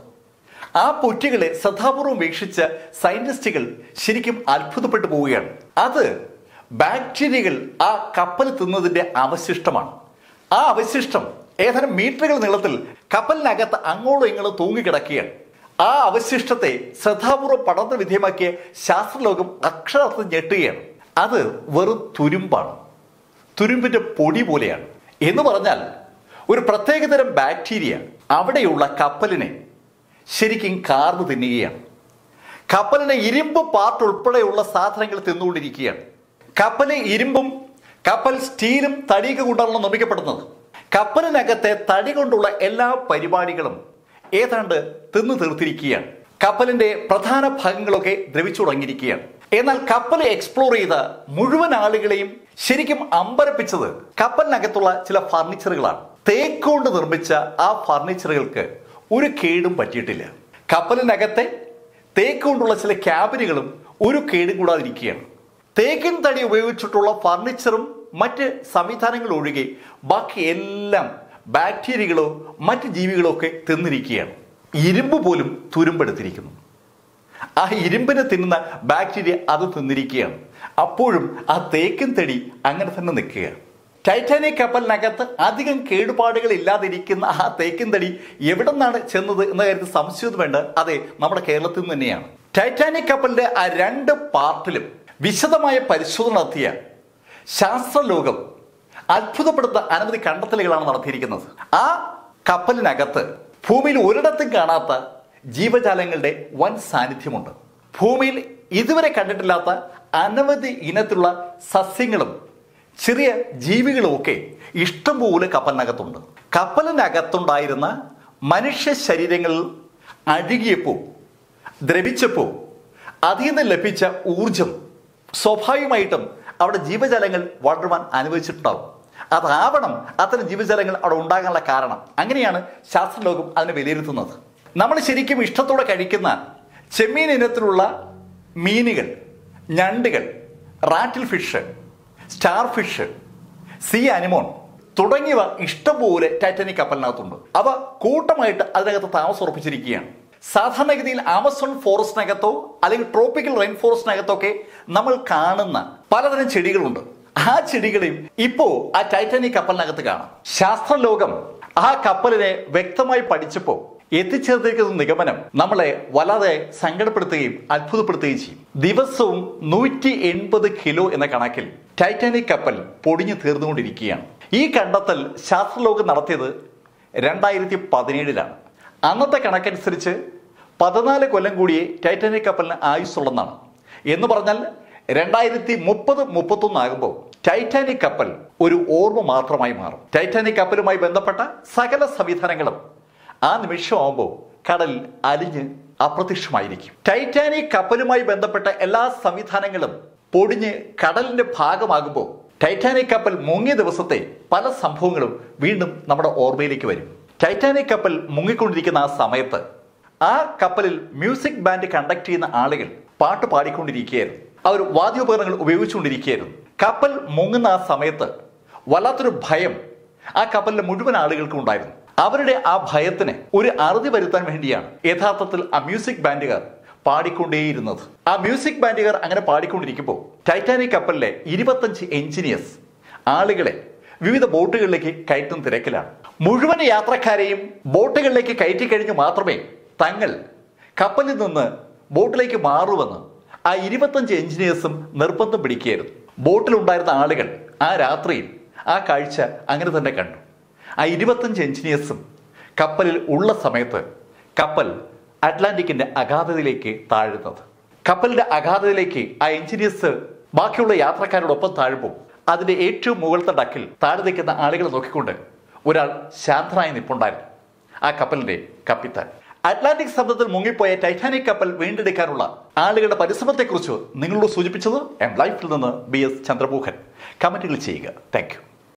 ആ പുറ്റികളെ ശ്രദ്ധാപൂർവം വീക്ഷിച്ച സയന്റിസ്റ്റുകൾ ശരിക്കും അത്ഭുതപ്പെട്ടു പോവുകയാണ് അത് ബാക്ടീരിയകൾ ആ കപ്പൽ തിന്നതിന്റെ അവശിഷ്ടമാണ് ആ അവശിഷ്ടം ഏതാനും മീറ്ററുകൾ നീളത്തിൽ കപ്പലിനകത്ത് അങ്ങോട്ടും ഇങ്ങോട്ടും തൂങ്ങിക്കിടക്കുകയാണ് ആ അവശിഷ്ടത്തെ ശ്രദ്ധാപൂർവ്വം പഠന വിധേയമാക്കിയ ശാസ്ത്രലോകം അക്ഷരാർത്ഥം ഞെട്ടുകയാണ് അത് വെറും തുരുമ്പാണ് തുരുമ്പിന്റെ പൊടി പോലെയാണ് എന്ന് പറഞ്ഞാൽ ഒരു പ്രത്യേകതരം ബാക്ടീരിയ അവിടെയുള്ള കപ്പലിനെ ശരിക്കും കാർന്നു തിന്നുകയാണ് കപ്പലിനെ ഇരുമ്പ് പാർട്ട് ഉൾപ്പെടെയുള്ള സാധനങ്ങൾ തിന്നുകൊണ്ടിരിക്കുകയാണ് കപ്പല് ഇരുമ്പും കപ്പൽ സ്റ്റീലും തടിയൊക്കെ കൊണ്ടാണല്ലോ നിർമ്മിക്കപ്പെടുന്നത് കപ്പലിനകത്തെ തടി കൊണ്ടുള്ള എല്ലാ പരിപാടികളും ഏതാണ്ട് തിന്നു തീർത്തിരിക്കുകയാണ് കപ്പലിന്റെ പ്രധാന ഭാഗങ്ങളൊക്കെ ദ്രവിച്ചു തുടങ്ങിയിരിക്കുകയാണ് എന്നാൽ കപ്പൽ എക്സ്പ്ലോർ ചെയ്ത മുഴുവൻ ആളുകളെയും ശരിക്കും അമ്പരപ്പിച്ചത് കപ്പലിനകത്തുള്ള ചില ഫർണിച്ചറുകളാണ് തേക്കുകൊണ്ട് നിർമ്മിച്ച ആ ഫർണിച്ചറുകൾക്ക് ഒരു കേടും പറ്റിയിട്ടില്ല കപ്പലിനകത്തെ തേക്ക് കൊണ്ടുള്ള ചില ക്യാബിനുകളും ഒരു കേടും കൂടാതിരിക്കുകയാണ് തേക്കിൻ തടി ഉപയോഗിച്ചിട്ടുള്ള ഫർണിച്ചറും മറ്റ് സംവിധാനങ്ങളും ഒഴികെ ബാക്കി എല്ലാം ബാക്ടീരിയകളോ മറ്റ് ജീവികളോ ഒക്കെ തിന്നിരിക്കുകയാണ് ഇരുമ്പ് പോലും തുരുമ്പെടുത്തിരിക്കുന്നു ആ ഇരുമ്പിനെ തിന്നുന്ന ബാക്ടീരിയ അത് തിന്നിരിക്കുകയാണ് അപ്പോഴും ആ തേക്കിൻ തടി അങ്ങനെ തന്നെ നിൽക്കുകയാണ് ടൈറ്റാനിക് കപ്പലിനകത്ത് അധികം കേടുപാടുകൾ ഇല്ലാതിരിക്കുന്ന ആ തേക്കിൻ തടി എവിടെ നിന്നാണ് ചെന്നത് എന്ന കാര്യത്തിൽ സംശയം വേണ്ട അതെ നമ്മുടെ കേരളത്തിൽ നിന്ന് തന്നെയാണ് ടൈറ്റാനിക് കപ്പലിന്റെ ആ രണ്ട് പാർട്ടിലും വിശദമായ പരിശോധന നടത്തിയ ശാസ്ത്രലോകം അത്ഭുതപ്പെടുത്ത അനവധി കണ്ടെത്തലുകളാണ് നടത്തിയിരിക്കുന്നത് ആ കപ്പലിനകത്ത് ഭൂമിയിൽ ഒരിടത്തും കാണാത്ത ജീവജാലങ്ങളുടെ വൻ സാന്നിധ്യമുണ്ട് ഭൂമിയിൽ ഇതുവരെ കണ്ടിട്ടില്ലാത്ത അനവധി ഇനത്തിലുള്ള സസ്യങ്ങളും ചെറിയ ജീവികളും ഒക്കെ ഇഷ്ടംപോലെ കപ്പലിനകത്തുണ്ട് കപ്പലിനകത്തുണ്ടായിരുന്ന മനുഷ്യ ശരീരങ്ങളിൽ അഴുകിയപ്പോൾ ദ്രവിച്ചപ്പോൾ അതിൽ നിന്ന് ലഭിച്ച ഊർജം സ്വാഭാവികമായിട്ടും അവിടെ ജീവജാലങ്ങൾ വളരുവാൻ അനുവദിച്ചിട്ടുണ്ടാവും അതാവണം അത്തരം ജീവജാലങ്ങൾ അവിടെ ഉണ്ടാകാനുള്ള കാരണം അങ്ങനെയാണ് ശാസ്ത്രലോകം അതിനെ വിലയിരുത്തുന്നത് നമ്മൾ ശരിക്കും ഇഷ്ടത്തോടെ കഴിക്കുന്ന ചെമ്മീൻ ഇനത്തിലുള്ള മീനുകൾ ഞണ്ടുകൾ rattail fish star fish sea anemone തുടങ്ങിയവ ഇഷ്ടംപോലെ ടൈറ്റാനിക് കപ്പലിനകത്തുണ്ട് അവ കൂട്ടമായിട്ട് അതിനകത്ത് താമസം ഉറപ്പിച്ചിരിക്കുകയാണ് സാധാരണഗതിയിൽ ആമസോൺ ഫോറസ്റ്റിനകത്തോ അല്ലെങ്കിൽ ട്രോപ്പിക്കൽ റെയിൻ ഫോറസ്റ്റിനകത്തോ ഒക്കെ നമ്മൾ കാണുന്ന പലതരം ചെടികളുണ്ട് ആ ചെടികളെയും ഇപ്പോ ആ ടൈറ്റാനിക് കപ്പലിനകത്ത് കാണാം ശാസ്ത്രലോകം ആ കപ്പലിനെ വ്യക്തമായി പഠിച്ചപ്പോൾ എത്തിച്ചേർന്നിരിക്കുന്ന നിഗമനം നമ്മളെ വല്ലാതെ സങ്കടപ്പെടുത്തുകയും അത്ഭുതപ്പെടുത്തുകയും ചെയ്യും ദിവസവും നൂറ്റി എൺപത് കിലോ എന്ന കണക്കിൽ ടൈറ്റാനിക് കപ്പൽ പൊടിഞ്ഞു തീർന്നുകൊണ്ടിരിക്കുകയാണ് ഈ കണ്ടെത്തൽ ശാസ്ത്രലോകം നടത്തിയത് രണ്ടായിരത്തി പതിനേഴിലാണ് അന്നത്തെ കണക്കനുസരിച്ച് പതിനാല് കൊല്ലം കൂടിയേ ടൈറ്റാനിക് കപ്പലിന് ആയുസ്സുള്ളതാണ് എന്ന് പറഞ്ഞാൽ രണ്ടായിരത്തി മുപ്പത് മുപ്പത്തൊന്നാകുമ്പോൾ ടൈറ്റാനിക് കപ്പൽ ഒരു ഓർമ്മ മാത്രമായി മാറും ടൈറ്റാനിക് കപ്പലുമായി ബന്ധപ്പെട്ട സകല സംവിധാനങ്ങളും ആ നിമിഷമാകുമ്പോൾ കടലിൽ അലിഞ്ഞ് അപ്രത്യക്ഷമായിരിക്കും ടൈറ്റാനിക് കപ്പലുമായി ബന്ധപ്പെട്ട എല്ലാ സംവിധാനങ്ങളും പൊടിഞ്ഞ് കടലിന്റെ ഭാഗമാകുമ്പോൾ ടൈറ്റാനിക് കപ്പൽ മുങ്ങിയ ദിവസത്തെ പല സംഭവങ്ങളും വീണ്ടും നമ്മുടെ ഓർമ്മയിലേക്ക് വരും ടൈറ്റാനിക് കപ്പൽ മുങ്ങിക്കൊണ്ടിരിക്കുന്ന ആ സമയത്ത് ആ കപ്പലിൽ മ്യൂസിക് ബാൻഡ് കണ്ടക്ട് ചെയ്യുന്ന ആളുകൾ പാട്ട് പാടിക്കൊണ്ടിരിക്കുകയായിരുന്നു അവർ വാദ്യോപകരണങ്ങൾ ഉപയോഗിച്ചുകൊണ്ടിരിക്കുകയായിരുന്നു കപ്പൽ മുങ്ങുന്ന ആ സമയത്ത് വല്ലാത്തൊരു ഭയം ആ കപ്പലിലെ മുഴുവൻ ആളുകൾക്കും ഉണ്ടായിരുന്നു അവരുടെ ആ ഭയത്തിന് ഒരു അറുതി വരുത്താൻ വേണ്ടിയാണ് യഥാർത്ഥത്തിൽ ആ മ്യൂസിക് ബാൻഡുകാർ പാടിക്കൊണ്ടേയിരുന്നത് ആ മ്യൂസിക് ബാൻഡുകാർ അങ്ങനെ പാടിക്കൊണ്ടിരിക്കുമ്പോൾ ടൈറ്റാനിക് കപ്പലിലെ ഇരുപത്തഞ്ച് എഞ്ചിനീയേഴ്സ് ആളുകളെ വിവിധ ബോട്ടുകളിലേക്ക് കയറ്റും തിരക്കിലാണ് മുഴുവൻ യാത്രക്കാരെയും ബോട്ടുകളിലേക്ക് കയറ്റി കഴിഞ്ഞ് മാത്രമേ തങ്ങൾ കപ്പലിൽ നിന്ന് ബോട്ടിലേക്ക് മാറുമെന്ന് ആ ഇരുപത്തഞ്ച് എഞ്ചിനീയേഴ്സും നിർബന്ധം പിടിക്കുകയായിരുന്നു ബോട്ടിലുണ്ടായിരുന്ന ആളുകൾ ആ രാത്രിയിൽ ആ കാഴ്ച അങ്ങനെ തന്നെ കണ്ടു ആ ഇരുപത്തഞ്ച് എഞ്ചിനീയേഴ്സും കപ്പലിൽ ഉള്ള സമയത്ത് കപ്പൽ അറ്റ്ലാന്റിക്കിന്റെ അഗാധതയിലേക്ക് താഴുന്നത് കപ്പലിന്റെ അഗാധതയിലേക്ക് ആ എഞ്ചിനീയേഴ്സ് ബാക്കിയുള്ള യാത്രക്കാരോടൊപ്പം താഴുമ്പോൾ അതിന്റെ ഏറ്റവും മുകളിലത്തെ ഡക്കിൽ താഴെ നിൽക്കുന്ന ആളുകളെ നോക്കിക്കൊണ്ട് ഒരാൾ ശാന്തനായി നിൽപ്പുണ്ടായിരുന്നു ആ കപ്പലിന്റെ കപ്പിത്താൻ അറ്റ്ലാന്റിക് ശബ്ദത്തിൽ മുങ്ങിപ്പോയ ടൈറ്റാനിക് കപ്പൽ വീണ്ടെടുക്കാനുള്ള ആളുകളുടെ പരിശ്രമത്തെക്കുറിച്ച് നിങ്ങളോട് സൂചിപ്പിച്ചത് എം ലൈഫിൽ നിന്ന് ബി എസ് ചന്ദ്രമോഹൻ കമന്റുകൾ ചെയ്യുക താങ്ക് യു